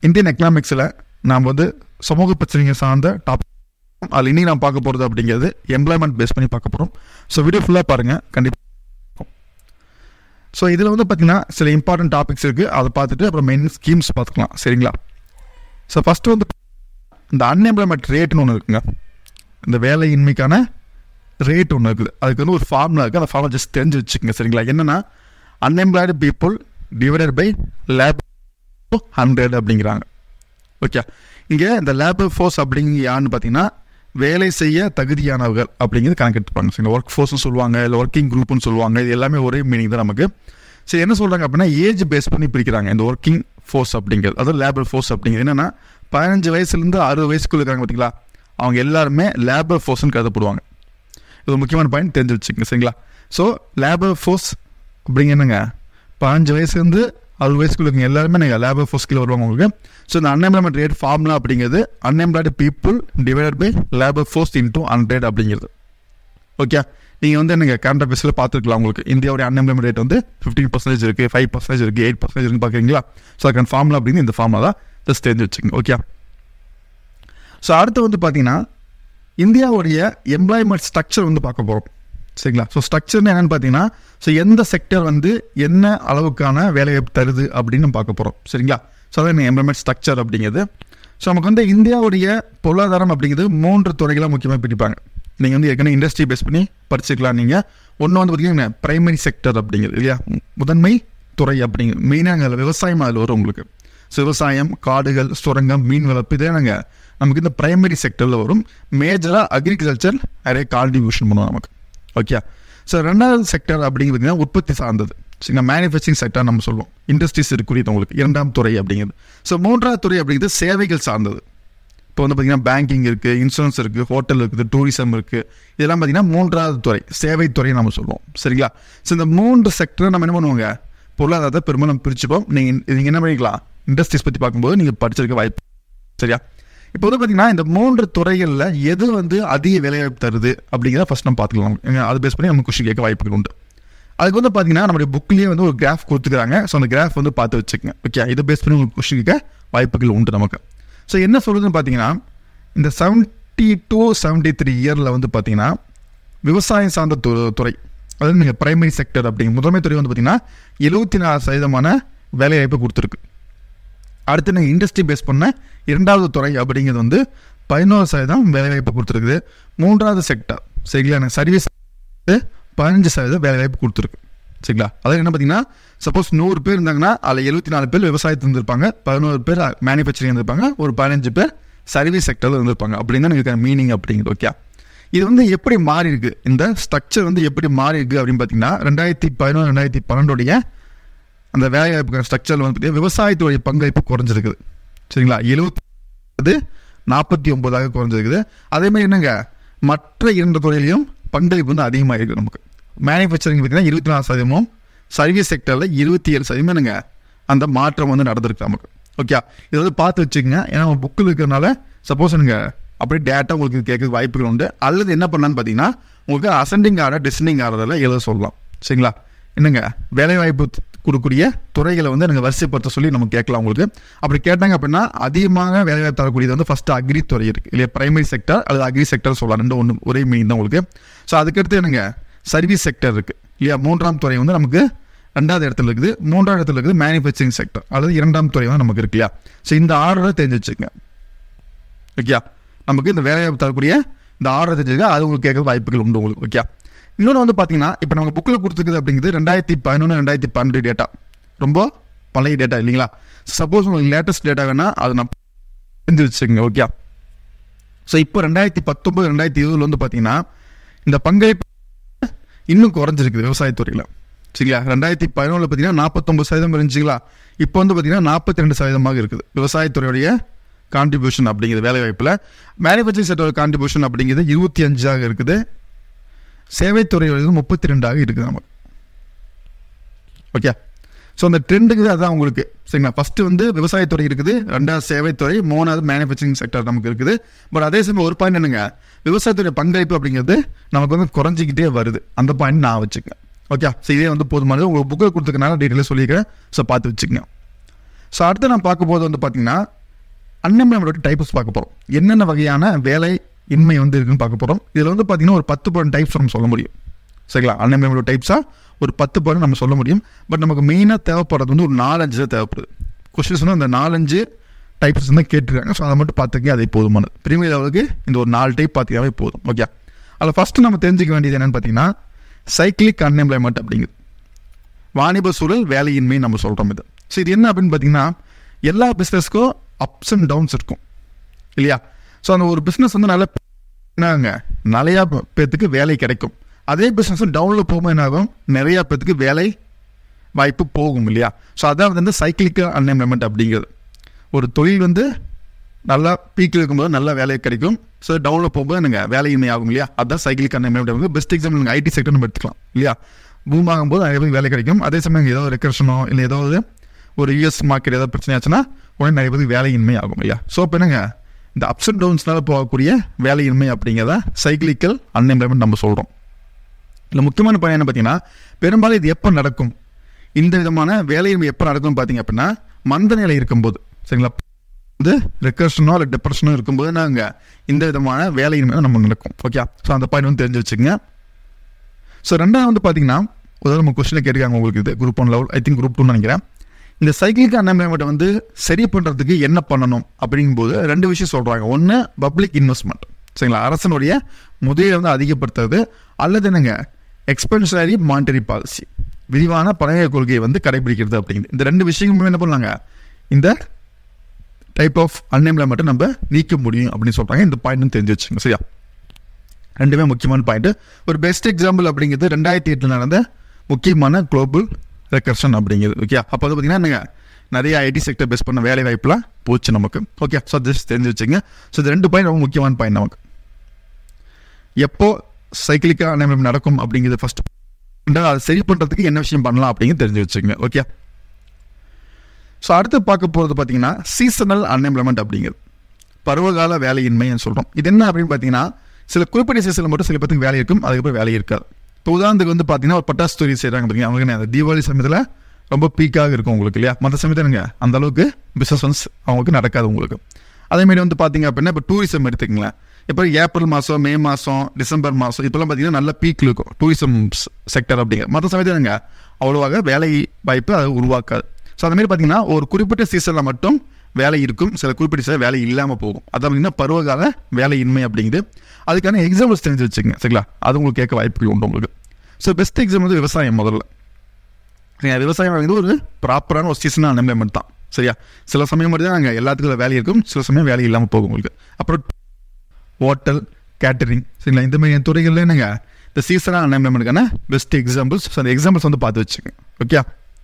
Indian எக்கனாமிக்ஸில் நாம் வந்து சமூக பிரச்சனைகள் சார்ந்த டாபிக் அதில் இன்னைக்கு நான் பார்க்க போகிறது அப்படிங்கிறது எம்ப்ளாய்மெண்ட் பேஸ் பண்ணி பார்க்க போகிறோம் ஸோ வீடியோ ஃபுல்லாக பாருங்கள் கண்டிப்பாக ஸோ இதில் வந்து பார்த்தீங்கன்னா சில இம்பார்ட்டன்ட் டாபிக்ஸ் இருக்குது அதை பார்த்துட்டு அப்புறம் மெயின் ஸ்கீம்ஸ் பார்த்துக்கலாம் சரிங்களா ஸோ ஃபஸ்ட்டு வந்து இந்த அன்எம்ப்ளாய்மெண்ட் ரேட்னு ஒன்று இருக்குங்க இந்த வேலையின்மைக்கான ரேட் ஒன்று இருக்குது அதுக்கு வந்து ஒரு ஃபார்முலா இருக்குது அந்த ஃபார்முலா ஜஸ்ட் தெரிஞ்சு வச்சுக்கோங்க சரிங்களா என்னென்னா unemployed people divided by lab hundred அப்படிங்கிறாங்க ஓகே இங்கே இந்த லேபர் ஃபோர்ஸ் அப்படிங்க யாருன்னு பார்த்தீங்கன்னா வேலை செய்ய தகுதியானவர்கள் அப்படிங்கிறது கணக்கெடுத்துப்பாங்க சரிங்களா ஒர்க் ஃபோர்ஸ்னு சொல்லுவாங்க இல்லை ஒர்க்கிங் குரூப்னு சொல்லுவாங்க இது எல்லாமே ஒரே மீனிங் தான் நமக்கு சரி என்ன சொல்கிறாங்க அப்படின்னா ஏஜ் பேஸ் பண்ணி பிரிக்கிறாங்க இந்த ஒர்க்கிங் ஃபோர்ஸ் அப்படிங்கிறது அதாவது லேபர் ஃபோர்ஸ் அப்படிங்கிறது என்னென்னா பதினஞ்சு வயசுலேருந்து அறுபது வயசுக்குள்ள இருக்காங்க பார்த்தீங்களா அவங்க எல்லாருமே லேபர் ஃபோர்ஸ்னு கருதப்படுவாங்க இது ஒரு முக்கியமான பாயிண்ட் தெரிஞ்சு வச்சுக்கோங்க சரிங்களா ஸோ லேபர் ஃபோர்ஸ் அப்படிங்க என்னங்க பதினஞ்சு வயசுலேருந்து அறுபது வயசுக்குள்ள இருக்கவங்க எல்லாருமே நீங்கள் லேபர் ஃபோர்ஸ் கீழே வருவாங்க உங்களுக்கு ஸோ இந்த அன்எம்ப்ளாய்மெண்ட் ரேட் ஃபார்முலா அப்படிங்கிறது unemployed people divided by labour force into hundred அப்படிங்கிறது ஓகே நீங்கள் வந்து எனக்கு கரண்ட் அஃபேர்ஸில் பார்த்துருக்கலாம் உங்களுக்கு இந்தியாவுடைய அன்எம்ப்ளாய்மெண்ட் ரேட் வந்து ஃபிஃப்டீன் பர்சன்டேஜ் இருக்குது ஃபைவ் பர்சன்டேஜ் இருக்குது எயிட் பர்சன்டேஜ் இருக்குன்னு பார்க்குறீங்களா ஸோ அதுக்கான ஃபார்முலா அப்படிங்கிறது இந்த ஃபார்முலா தான் ஜஸ்ட் தெரிஞ்சு வச்சுக்கோங்க ஓகே ஸோ அடுத்து வந்து பார்த்தீங்கன்னா இந்தியாவுடைய எம்ப்ளாய்மெண்ட் ஸ்ட்ரக்சர் வந்து பார்க்க போகிறோம் சரிங்களா ஸோ ஸ்ட்ரக்சர்னு என்னென்னு பார்த்தீங்கன்னா ஸோ எந்த செக்டர் வந்து என்ன அளவுக்கான வேலைவாய்ப்பு தருது அப்படின்னு நம்ம பார்க்க போகிறோம் சரிங்களா ஸோ அதான் எம்ப்ளாய்மெண்ட் ஸ்ட்ரக்சர் அப்படிங்கிறது ஸோ நமக்கு வந்து இந்தியாவுடைய பொருளாதாரம் அப்படிங்கிறது மூன்று துறைகளாக முக்கியமாக பிரிப்பாங்க நீங்கள் வந்து ஏற்கனவே இண்டஸ்ட்ரி பேஸ் பண்ணி படிச்சுக்கலாம் நீங்கள் ஒன்று வந்து பார்த்தீங்கன்னா பிரைமரி செக்டர் அப்படிங்கிறது இல்லையா முதன்மை துறை அப்படிங்கிறது மெயினாக அதில் விவசாயம் அதில் வரும் உங்களுக்கு ஸோ விவசாயம் காடுகள் சுரங்கம் மீன் வளர்ப்பு இதே நாங்கள் நமக்கு இந்த பிரைமரி செக்டரில் வரும் மேஜராக அக்ரிகல்ச்சர் நிறைய கான்ட்ரிபியூஷன் பண்ணுவோம் நமக்கு ஓகே ஸோ ரெண்டாவது செக்டர் அப்படிங்கிறது பார்த்தீங்கன்னா உற்பத்தி சார்ந்தது சரிங்களா மேனுஃபேக்சரிங் செக்டர் நம்ம சொல்லுவோம் இண்டஸ்ட்ரீஸ் இருக்குரியது உங்களுக்கு இரண்டாம் துறை அப்படிங்கிறது ஸோ மூன்றாவது துறை அப்படிங்கிறது சேவைகள் சார்ந்தது இப்போ வந்து பார்த்தீங்கன்னா பேங்கிங் இருக்குது இன்சூரன்ஸ் இருக்குது ஹோட்டல் இருக்குது டூரிசம் இருக்குது இதெல்லாம் பார்த்தீங்கன்னா மூன்றாவது துறை சேவை துறை நம்ம சொல்லுவோம் சரிங்களா ஸோ இந்த மூன்று செக்டரை நம்ம என்ன பண்ணுவோங்க பொருளாதாரத்தை பெரும்பாலும் பிரிச்சுப்போம் நீங்கள் நீங்கள் என்ன பண்ணிக்கலாம் இண்டஸ்ட்ரீஸ் பற்றி பார்க்கும்போது நீங்கள் படிச்சிருக்க வாய்ப்பு சரியா இப்போ வந்து பார்த்தீங்கன்னா இந்த மூன்று துறைகளில் எது வந்து அதிக வேலைவாய்ப்பு தருது அப்படிங்கிறத ஃபஸ்ட் நம்ம பார்த்துக்கலாம் அது பேஸ் பண்ணி நம்ம கொஷின் கேட்க வாய்ப்புகள் உண்டு அதுக்கு வந்து பார்த்தீங்கன்னா நம்மளுடைய புக்லேயே வந்து ஒரு கிராஃப் கொடுத்துக்கிறாங்க ஸோ அந்த கிராஃப் வந்து பார்த்து வச்சுக்கோங்க ஓகே இதை பேஸ் பண்ணி உங்களுக்கு கொஷின் கேட்க வாய்ப்புகள் உண்டு நமக்கு ஸோ என்ன சொல்லுதுன்னு பார்த்தீங்கன்னா இந்த செவன்ட்டி டூ செவன்ட்டி த்ரீ இயரில் வந்து பார்த்தீங்கன்னா விவசாயம் சார்ந்த து துறை அதாவது நீங்கள் பிரைமரி செக்டர் அப்படிங்க முதன்மை துறை வந்து பார்த்தீங்கன்னா எழுபத்தி நாலு சதவீதமான வேலைவாய்ப்பு கொடுத்துருக்கு அடுத்து நீங்கள் இண்டஸ்ட்ரி பேஸ் பண்ண இரண்டாவது துறை அப்படிங்கிறது வந்து பதினோரு சதவீதம் வேலைவாய்ப்பு கொடுத்துருக்குது மூன்றாவது செக்டர் சரிங்களா எனக்கு சர்வீஸ் பதினஞ்சு சதவீதம் வேலைவாய்ப்பு கொடுத்துருக்கு சரிங்களா அதாவது என்ன பார்த்தீங்கன்னா சப்போஸ் நூறு பேர் இருந்தாங்கன்னா அதில் எழுபத்தி நாலு பேர் விவசாயத்தில் இருந்திருப்பாங்க பதினோரு பேர் மேனுஃபேக்சரிங் இருந்திருப்பாங்க ஒரு பதினஞ்சு பேர் சர்வீஸ் செக்டரில் இருந்திருப்பாங்க அப்படின்னு தான் எனக்கு மீனிங் அப்படிங்கிறது ஓகே இது வந்து எப்படி மாறி இருக்கு இந்த ஸ்ட்ரக்சர் வந்து எப்படி மாறி இருக்கு அப்படின்னு பார்த்தீங்கன்னா ரெண்டாயிரத்தி பதினொன்று ரெண்டாயிரத்தி பன்னெண்டுடைய அந்த வேலைவாய்ப்பு ஸ்ட்ரக்சரில் வந்து பார்த்தீங்கன்னா விவசாயத்துடைய பங்களிப்பு குறைஞ்சிருக்குது சரிங்களா எழுபது நாற்பத்தி ஒன்பதாக குறைஞ்சிருக்குது அதே மாதிரி என்னங்க மற்ற இரண்டு துறையிலையும் பங்களிப்பு வந்து அதிகமாக இருக்குது நமக்கு மேனுஃபேக்சரிங் பார்த்தீங்கன்னா இருபத்தி நாலு சதவீதம் சர்வீஸ் செக்டரில் இருபத்தி ஏழு சதவீதம் என்னங்க அந்த மாற்றம் வந்து நடந்திருக்கு நமக்கு ஓகே இதை வந்து பார்த்து வச்சுக்கோங்க ஏன்னா நம்ம புக்கில் இருக்கிறனால சப்போஸ் நீங்கள் அப்படியே டேட்டா உங்களுக்கு கேட்க வாய்ப்புகள் உண்டு அல்லது என்ன பண்ணலான்னு பார்த்தீங்கன்னா உங்களுக்கு அசெண்டிங் ஆர்டர் டிசெண்டிங் ஆர்டரில் எழுத சொல்லலாம் சரிங்களா என்னங்க வேலைவாய்ப்பு கொடுக்கக்கூடிய துறைகளை வந்து எனக்கு வரிசைப்படுத்த சொல்லி நம்ம கேட்கலாம் உங்களுக்கு அப்படி கேட்டாங்க அப்படின்னா அதிகமாக வேலைவாய்ப்பு தரக்கூடியது வந்து ஃபஸ்ட்டு அக்ரி துறை இருக்குது இல்லையா பிரைமரி செக்டர் அல்லது அக்ரி செக்டர் சொல்லலாம் ரெண்டு ஒன்று ஒரே மீனிங் தான் உங்களுக்கு ஸோ அதுக்கடுத்து என்னங்க சர்வீஸ் செக்டர் இருக்குது இல்லையா மூன்றாம் துறை வந்து நமக்கு ரெண்டாவது இடத்துல இருக்குது மூன்றாவது இடத்துல இருக்குது மேனுஃபேக்சரிங் செக்டர் அல்லது இரண்டாம் துறை வந்து நமக்கு இருக்கு இல்லையா ஸோ இந்த ஆர்டரை தெரிஞ்சு வச்சுக்கோங்க ஓகே நமக்கு இந்த வேலைவாய்ப்பு தரக்கூடிய இந்த ஆர்டரை தெரிஞ்சுக்க அது உங்களுக்கு கேட்க வாய்ப்புகள் உண்டு உங்களுக்கு ஓகே இன்னொன்று வந்து பார்த்தீங்கன்னா இப்போ நமக்கு புக்கில் கொடுத்துருக்குது அப்படிங்கிறது ரெண்டாயிரத்தி பதினொன்று ரெண்டாயிரத்தி பன்னெண்டு டேட்டா ரொம்ப பழைய டேட்டா இல்லைங்களா சப்போஸ் உங்களுக்கு லேட்டஸ்ட் டேட்டா வேணால் அதை நான் தெரிஞ்சு வச்சுக்கோங்க ஓகே ஸோ இப்போ ரெண்டாயிரத்தி பத்தொம்பது ரெண்டாயிரத்தி இருபதுல வந்து பார்த்தீங்கன்னா இந்த பங்களிப்பு இன்னும் குறைஞ்சிருக்குது விவசாயத்துறையில் சரிங்களா ரெண்டாயிரத்தி பதினொன்றில் பார்த்தீங்கன்னா நாற்பத்தொம்பது சதவீதம் இருந்துச்சுங்களா இப்போ வந்து பார்த்தீங்கன்னா நாற்பத்தி ரெண்டு சதவீதமாக இருக்குது விவசாயத்துறையுடைய கான்ட்ரிபியூஷன் அப்படிங்கிறது வேலைவாய்ப்பில் மேனுஃபேக்சரிங் செக்டரோட கான்ட்ரிபியூஷன் அப்படிங்கிறது இருபத்தி அஞ்சாக இருக்குது சேவைத்துறையோட முப்பத்தி ரெண்டாக இருக்குது நமக்கு ஓகே ஸோ அந்த ட்ரெண்டுக்கு அதான் உங்களுக்கு சரிங்களா ஃபஸ்ட்டு வந்து விவசாயத்துறை இருக்குது ரெண்டாவது சேவைத்துறை மூணாவது மேனுஃபேக்சரிங் செக்டர் நமக்கு இருக்குது பட் அதே சமயம் ஒரு பாயிண்ட் என்னங்க விவசாயத்துறை பங்களிப்பு அப்படிங்கிறது நமக்கு வந்து குறைஞ்சிக்கிட்டே வருது அந்த பாயிண்ட் நான் வச்சுக்கேன் ஓகே ஸோ இதே வந்து போதுமானது உங்களுக்கு புக்கில் கொடுத்துக்கனால டீட்டெயிலாக சொல்லியிருக்கிறேன் ஸோ பார்த்து வச்சுக்கங்க ஸோ அடுத்து நான் பார்க்கும்போது வந்து பார்த்தீங்கன்னா அன்எம்ப்ளாய்மெண்ட் டைப்ஸ் பார்க்க போகிறோம் என்னென்ன வகையான வேலை இன்மை வந்து இருக்குன்னு பார்க்க போகிறோம் இதில் வந்து பார்த்தீங்கன்னா ஒரு பத்து பர்சன்ட் டைப்ஸ் நம்ம சொல்ல முடியும் சரிங்களா அன்எம்ப்ளாய்மெண்ட் டைப்ஸாக ஒரு பத்து பர்சன்ட் நம்ம சொல்ல முடியும் பட் நமக்கு மெயினாக தேவைப்படுறது வந்து ஒரு நாலஞ்சு தான் தேவைப்படுது கொஸ்டின்ஸ் வந்து அந்த நாலஞ்சு டைப்ஸ் தான் கேட்டிருக்காங்க ஸோ அதை மட்டும் பார்த்துக்க அதே போதுமானது ப்ரீமியர் லெவலுக்கு இந்த ஒரு நாலு டைப் பார்த்தியாவே போதும் ஓகே அதில் ஃபஸ்ட்டு நம்ம தெரிஞ்சுக்க வேண்டியது என்னென்னு பார்த்தீங்கன்னா சைக்கிளிக் அன்எம்ப்ளாய்மெண்ட் அப்படிங்குது வாணிப சூழல் வேலையின்மை நம்ம சொல்கிறோம் இது ஸோ இது என்ன அப்படின்னு பார்த்தீங்கன்னா எல்லா பிஸ்னஸ்க்கும் அப்ஸ் அண்ட் டவுன்ஸ் இருக்கும் இல்லையா ஸோ அந்த ஒரு பிஸ்னஸ் வந்து நல்ல என்னங்க நிறையா பேர்த்துக்கு வேலை கிடைக்கும் அதே பிஸ்னஸ் டவுனில் போகும்போது என்ன ஆகும் நிறையா பேர்த்துக்கு வேலை வாய்ப்பு போகும் இல்லையா ஸோ அதான் வந்து சைக்கிளிக்கல் அன்எம்ப்ளாய்மெண்ட் அப்படிங்கிறது ஒரு தொழில் வந்து நல்லா பீக்கில் இருக்கும்போது நல்ல வேலை கிடைக்கும் ஸோ டவுனில் போகும்போது நீங்கள் வேலையின்மை ஆகும் இல்லையா அதுதான் சைக்கிளிக் அன்எம்ப்ளாய்மெண்ட் பெஸ்ட் எக்ஸாம்பிள் நீங்கள் ஐடி செக்டர் நம்ம எடுத்துக்கலாம் இல்லையா பூம் ஆகும்போது நிறைய பேருக்கு வேலை கிடைக்கும் அதே சமயம் ஏதோ ரெக்கரேஷனோ இல்லை ஏதாவது ஒரு யூஎஸ் மார்க்கெட் ஏதாவது பிரச்சனை ஆச்சுன்னா உடனே நிறைய பேருக்கு வேலையின்மை ஆகும் இல்லையா ஸோ இப்போ என்னங்க இந்த அப்ஸ் அண்ட் டவுன்ஸ்னால போகக்கூடிய வேலையின்மை அப்படிங்கிறத சைக்கிளிக்கல் அன்எம்ப்ளாய்மெண்ட் நம்ம சொல்கிறோம் இல்லை முக்கியமான பையன் என்ன பார்த்தீங்கன்னா பெரும்பாலும் இது எப்போ நடக்கும் இந்த விதமான வேலையின்மை எப்போ நடக்கும்னு பார்த்தீங்க அப்படின்னா மந்த நிலை இருக்கும்போது சரிங்களா வந்து ரெக்கர்ஷனோ இல்லை டிப்ரெஷனோ இருக்கும்போது நாங்கள் இந்த விதமான வேலையின்மை நம்ம நடக்கும் ஓகே ஸோ அந்த பாயிண்ட் வந்து தெரிஞ்சு வச்சுக்கோங்க ஸோ ரெண்டாவது வந்து பார்த்தீங்கன்னா ஒரு நம்ம கொஸ்டினை கேட்டிருக்காங்க உங்களுக்கு இது group one level I think group டூன்னு நினைக்கிறேன் இந்த சைக்கிளிக் அன்எம்ப்ளாய்மெண்ட்டை வந்து சரி பண்ணுறதுக்கு என்ன பண்ணணும் அப்படிங்கும்போது ரெண்டு விஷயம் சொல்கிறாங்க ஒன்று பப்ளிக் இன்வெஸ்ட்மெண்ட் சரிங்களா அரசனுடைய முதலீடு வந்து அதிகப்படுத்துறது அல்லது என்னங்க எக்ஸ்பென்சரி மானிட்டரி பாலிசி விரிவான பழைய கொள்கையை வந்து கடைபிடிக்கிறது அப்படிங்கிறது இந்த ரெண்டு விஷயங்களுமே என்ன பண்ணாங்க இந்த டைப் ஆஃப் அன்எம்ப்ளாய்மெண்ட்டை நம்ம நீக்க முடியும் அப்படின்னு சொல்கிறாங்க இந்த பாயிண்ட் தெரிஞ்சு வச்சுங்க சரியா ரெண்டுமே முக்கியமான பாயிண்ட் ஒரு பெஸ்ட் எக்ஸாம்பிள் அப்படிங்கிறது ரெண்டாயிரத்தி எட்டில் நடந்த முக்கியமான குளோபல் ரெக்கர்ஷன் அப்படிங்கிறது ஓகே அப்போ வந்து பார்த்தீங்கன்னா என்னங்க நிறைய ஐடி செக்டர் பேஸ் பண்ண வேலை வாய்ப்புலாம் போச்சு நமக்கு ஓகே ஸோ ஜஸ்ட் தெரிஞ்சு வச்சுங்க ஸோ இது ரெண்டு பாயிண்ட் ரொம்ப முக்கியமான பாயிண்ட் நமக்கு எப்போ சைக்கிளிக்காக அன்எம்ப்ளாய்மெண்ட் நடக்கும் அப்படிங்கிறது ஃபர்ஸ்ட் அதை சரி பண்ணுறதுக்கு என்ன விஷயம் பண்ணலாம் அப்படிங்கிறது தெரிஞ்சு வச்சுங்க ஓகே ஸோ அடுத்து பார்க்க போகிறது பார்த்தீங்கன்னா சீசனல் அன்எம்ப்ளாய்மெண்ட் அப்படிங்கிறது பருவகால வேலையின்மைன்னு சொல்கிறோம் இது என்ன அப்படின்னு பார்த்தீங்கன்னா சில குறிப்பிட்ட சீசனில் மட்டும் சில பேருக்கு வேலை இருக்கும் அதுக்கப்புறம் வேலை இருக்காது இப்போ உதாரணத்துக்கு வந்து பார்த்தீங்கன்னா ஒரு பட்டாசு தொழில் செய்கிறாங்க பார்த்தீங்க அவங்களுக்கு அந்த தீபாவளி சமயத்தில் ரொம்ப பீக்காக இருக்கும் உங்களுக்கு இல்லையா மற்ற சமயத்தில் எனக்கு அந்த அளவுக்கு பிஸ்னஸ் வந்து அவங்களுக்கு நடக்காது உங்களுக்கு அதேமாரி வந்து பார்த்தீங்க அப்படின்னா இப்போ டூரிசம் எடுத்துக்கங்களேன் இப்போ ஏப்ரல் மாதம் மே மாதம் டிசம்பர் மாதம் இப்போலாம் பார்த்தீங்கன்னா நல்ல பீக்கில் இருக்கும் டூரிசம் செக்டர் அப்படிங்கிற மற்ற சமயத்தில் எனக்கு அவ்வளோவாக வேலை வாய்ப்பு அதை உருவாக்காது ஸோ அதுமாரி பார்த்தீங்கன்னா ஒரு குறிப்பிட்ட சீசனில் மட்டும் வேலை இருக்கும் சில குறிப்பிட்ட சீசன் வேலை இல்லாமல் போகும் அது அப்படின்னா பருவகால வேலையின்மை அப்படிங்குது அதுக்கான எக்ஸாம்பிள்ஸ் தெரிஞ்சு வச்சுங்க சரிங்களா அது உங்களுக்கு கேட்க வாய்ப்புகள் உண்டு உங்களுக்கு ஸோ பெஸ்ட் எக்ஸாம்பிள் வந்து விவசாயம் முதல்ல சரிங்களா விவசாயம் வந்து ஒரு ப்ராப்பரான ஒரு சீசனாக அன்எம்ப்ளாய்மெண்ட் தான் சரியா சில சமயம் மட்டும் தான் அங்கே எல்லாத்துக்கும் வேலை இருக்கும் சில சமயம் வேலை இல்லாமல் போகும் உங்களுக்கு அப்புறம் ஹோட்டல் கேட்டரிங் சரிங்களா இந்த மாதிரி துறைகளில் என்னங்க இந்த சீசனாக அன்எம்ப்ளாய்மெண்ட்டுக்கான பெஸ்ட் எக்ஸாம்பிள்ஸ் ஸோ அந்த எக்ஸாம்பிள்ஸ் வந்து பார்த்து வச்சுங்க ஓகே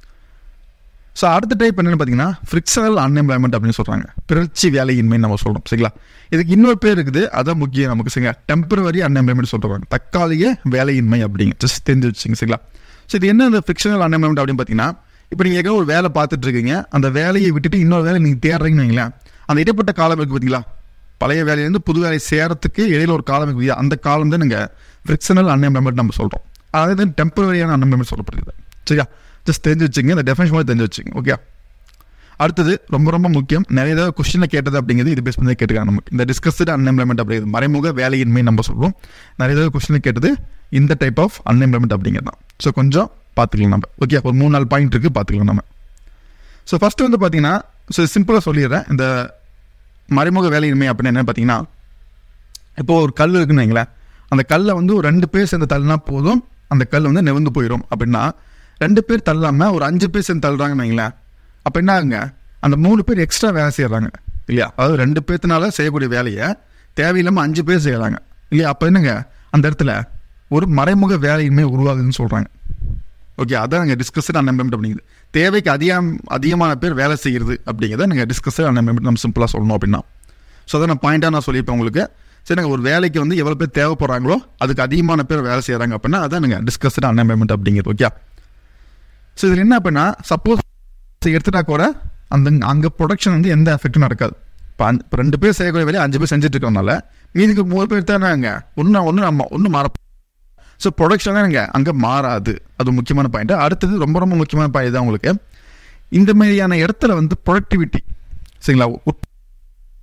ஸோ அடுத்த டைப் என்னென்னு பார்த்தீங்கன்னா ஃப்ரிக்ஷனல் அன்எம்ப்ளாய்மெண்ட் அப்படின்னு சொல்கிறாங்க பிறர்ச்சி வேலையின்மை நம்ம சொல்கிறோம் சரிங்களா இதுக்கு இன்னொரு பேர் இருக்குது அதான் முக்கியம் நமக்கு சரிங்களா டெம்பரவரி அன்எம்ப்ளாய்மெண்ட் சொல்கிறாங்க தற்காலிக வேலையின்மை அப்படிங்க ஜஸ்ட் தெரிஞ்சு வச்சுங்க சரிங்களா ஸோ இது என்ன இந்த ஃப்ரிக்ஷனல் அன்எம்ப்ளாய்மெண்ட் அப்படின்னு பார்த்தீங்கன்னா இப்போ நீங்கள் எங்கே ஒரு வேலை பார்த்துட்டு இருக்கீங்க அந்த வேலையை விட்டுட்டு இன்னொரு வேலை நீங்கள் தேடுறீங்கன்னு வைங்களேன் அந்த இடைப்பட்ட காலம் இருக்குது பார்த்தீங்களா பழைய வேலையிலேருந்து புது வேலை சேரத்துக்கு இடையில ஒரு காலம் இருக்குது அந்த காலம் தான் நீங்கள் ஃப்ரிக்ஷனல் அன்எம்ப்ளாய்மெண்ட் நம்ம சொல்கிறோம் அதாவது டெம்பரவரியான அன்எம்ப்ளாய்மெண்ட் சொல்லப்படுது சரியா ஜஸ்ட் தெரிஞ்சு வச்சுங்க இந்த டெஃபினேஷன் மாதிரி தெரிஞ்சு வச்சுங்க ஓகே அடுத்தது ரொம்ப ரொம்ப முக்கியம் நிறைய தடவை கொஸ்டினில் கேட்டது அப்படிங்கிறது இது பேஸ் பண்ணி கேட்டுக்காங்க நமக்கு இந்த டிஸ்கஸ்டு அன்எம்ப்ளாய்மெண்ட் அப்படிங்கிறது மறைமுக வேலையின்மை நம்ம சொல்லுவோம் நிறைய தடவை கொஸ்டினில் கேட்டது இந்த டைப் ஆஃப் அன்எம்ப்ளாய்மெண்ட் அப்படிங்கிறது தான் ஸோ கொஞ்சம் பார்த்துக்கலாம் நம்ம ஓகே ஒரு மூணு நாலு பாயிண்ட் இருக்குது பார்த்துக்கலாம் நம்ம ஸோ ஃபஸ்ட்டு வந்து பார்த்தீங்கன்னா ஸோ சிம்பிளாக சொல்லிடுறேன் இந்த மறைமுக வேலையின்மை அப்படின்னு என்ன பார்த்தீங்கன்னா இப்போ ஒரு கல் இருக்குன்னு வைங்களேன் அந்த கல்லை வந்து ஒரு ரெண்டு பேர் சேர்ந்து தள்ளினா போதும் அந்த கல் வந்து நிவந்து போயிடும் அப்படின்னா ரெண்டு பேர் தள்ளாமல் ஒரு அஞ்சு பேர் சேர்ந்து தள்ளுறாங்கன்னு வைங்களேன் அப்போ என்ன ஆகுங்க அந்த மூணு பேர் எக்ஸ்ட்ரா வேலை செய்கிறாங்க இல்லையா அதாவது ரெண்டு பேர்த்தினால செய்யக்கூடிய வேலையை தேவையில்லாமல் அஞ்சு பேர் செய்கிறாங்க இல்லையா அப்போ என்னங்க அந்த இடத்துல ஒரு மறைமுக வேலையின்மை உருவாகுதுன்னு சொல்கிறாங்க ஓகே அதான் நாங்கள் டிஸ்கஸ்டு அன்எம்ப்ளாய்மெண்ட் அப்படிங்குது தேவைக்கு அதிகம் அதிகமான பேர் வேலை செய்கிறது அப்படிங்கிறத நாங்கள் டிஸ்கஸ்டு அன்எம்ப்ளாய்மெண்ட் நம்ம சிம்பிளாக சொல்லணும் அப்படின்னா ஸோ அதை நான் பாயிண்ட்டாக நான் சொல்லியிருப்பேன் உங்களுக்கு சரி நாங்கள் ஒரு வேலைக்கு வந்து எவ்வளோ பேர் தேவைப்படுறாங்களோ அதுக்கு அதிகமான பேர் வேலை செய்கிறாங்க அப்படின்னா அதான் நாங்கள் டிஸ்கஸ்டு அன்எம்ப்ளாய்மெண்ட் அப்படிங்கிறது ஓகே ஸோ இதில் என்ன அப்படின்னா சப்போஸ் எடுத்துட்டா கூட அந்த அங்கே ப்ரொடக்ஷன் வந்து எந்த எஃபெக்ட்டும் நடக்காது இப்போ அஞ்சு இப்போ ரெண்டு பேர் செய்யக்கூடிய வேலையை அஞ்சு பேர் செஞ்சுட்டு இருக்கறனால மீதிக்கு மூணு பேர் தானே ஒன்று ஒன்று நம்ம ஒன்று மாற ஸோ ப்ரொடக்ஷன் தான் இங்கே அங்கே மாறாது அது முக்கியமான பாயிண்ட் அடுத்தது ரொம்ப ரொம்ப முக்கியமான பாயிண்ட் தான் உங்களுக்கு இந்த மாதிரியான இடத்துல வந்து ப்ரொடக்டிவிட்டி சரிங்களா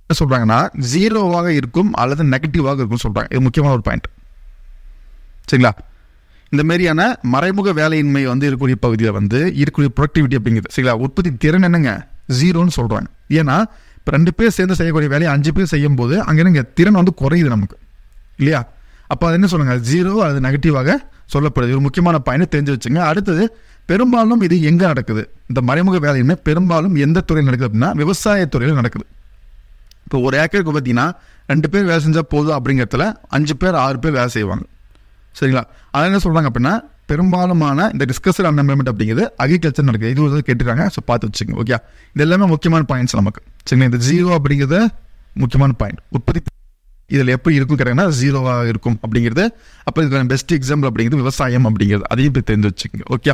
என்ன சொல்கிறாங்கன்னா ஜீரோவாக இருக்கும் அல்லது நெகட்டிவாக இருக்கும்னு சொல்கிறாங்க இது முக்கியமான ஒரு பாயிண்ட் சரிங்களா இந்த மாதிரியான மறைமுக வேலையின்மை வந்து இருக்கக்கூடிய பகுதியில் வந்து இருக்கக்கூடிய ப்ரொடக்டிவிட்டி அப்படிங்கிறது சரிங்களா உற்பத்தி திறன் என்னங்க ஜீரோன்னு சொல்கிறாங்க ஏன்னா இப்போ ரெண்டு பேர் சேர்ந்து செய்யக்கூடிய வேலையை அஞ்சு பேர் செய்யும் போது அங்கே என்னங்க திறன் வந்து குறையுது நமக்கு இல்லையா அப்போ அது என்ன சொல்லுங்க ஜீரோ அது நெகட்டிவாக சொல்லப்படுது ஒரு முக்கியமான பாயிண்ட் தெரிஞ்சு வச்சுங்க அடுத்தது பெரும்பாலும் இது எங்கே நடக்குது இந்த மறைமுக வேலையின்மை பெரும்பாலும் எந்த துறையில் நடக்குது அப்படின்னா விவசாயத்துறையில் நடக்குது இப்போ ஒரு ஏக்கருக்கு பார்த்தீங்கன்னா ரெண்டு பேர் வேலை செஞ்சால் போதும் அப்படிங்கிறதுல அஞ்சு பேர் ஆறு பேர் வேலை செய்வாங்க சரிங்களா அதை என்ன சொல்கிறாங்க அப்படின்னா பெரும்பாலுமான இந்த டிஸ்கஸர் அன்எம்ப்ளாய்மெண்ட் அப்படிங்கிறது அக்ரிகல்ச்சர் நடக்குது இது ஒரு கேட்டுருக்காங்க ஸோ பார்த்து வச்சுங்க ஓகே இது எல்லாமே முக்கியமான பாயிண்ட்ஸ் நமக்கு சரிங்களா இந்த ஜீரோ அப்படிங்கிறது முக்கியமான பாயிண்ட் உற்பத்தி இதில் எப்படி இருக்கும் கேட்டாங்கன்னா ஜீரோவாக இருக்கும் அப்படிங்கிறது அப்போ இதுக்கான பெஸ்ட் எக்ஸாம்பிள் அப்படிங்கிறது விவசாயம் அப்படிங்கிறது அதையும் போய் தெரிஞ்சு வச்சுக்கோங்க ஓகே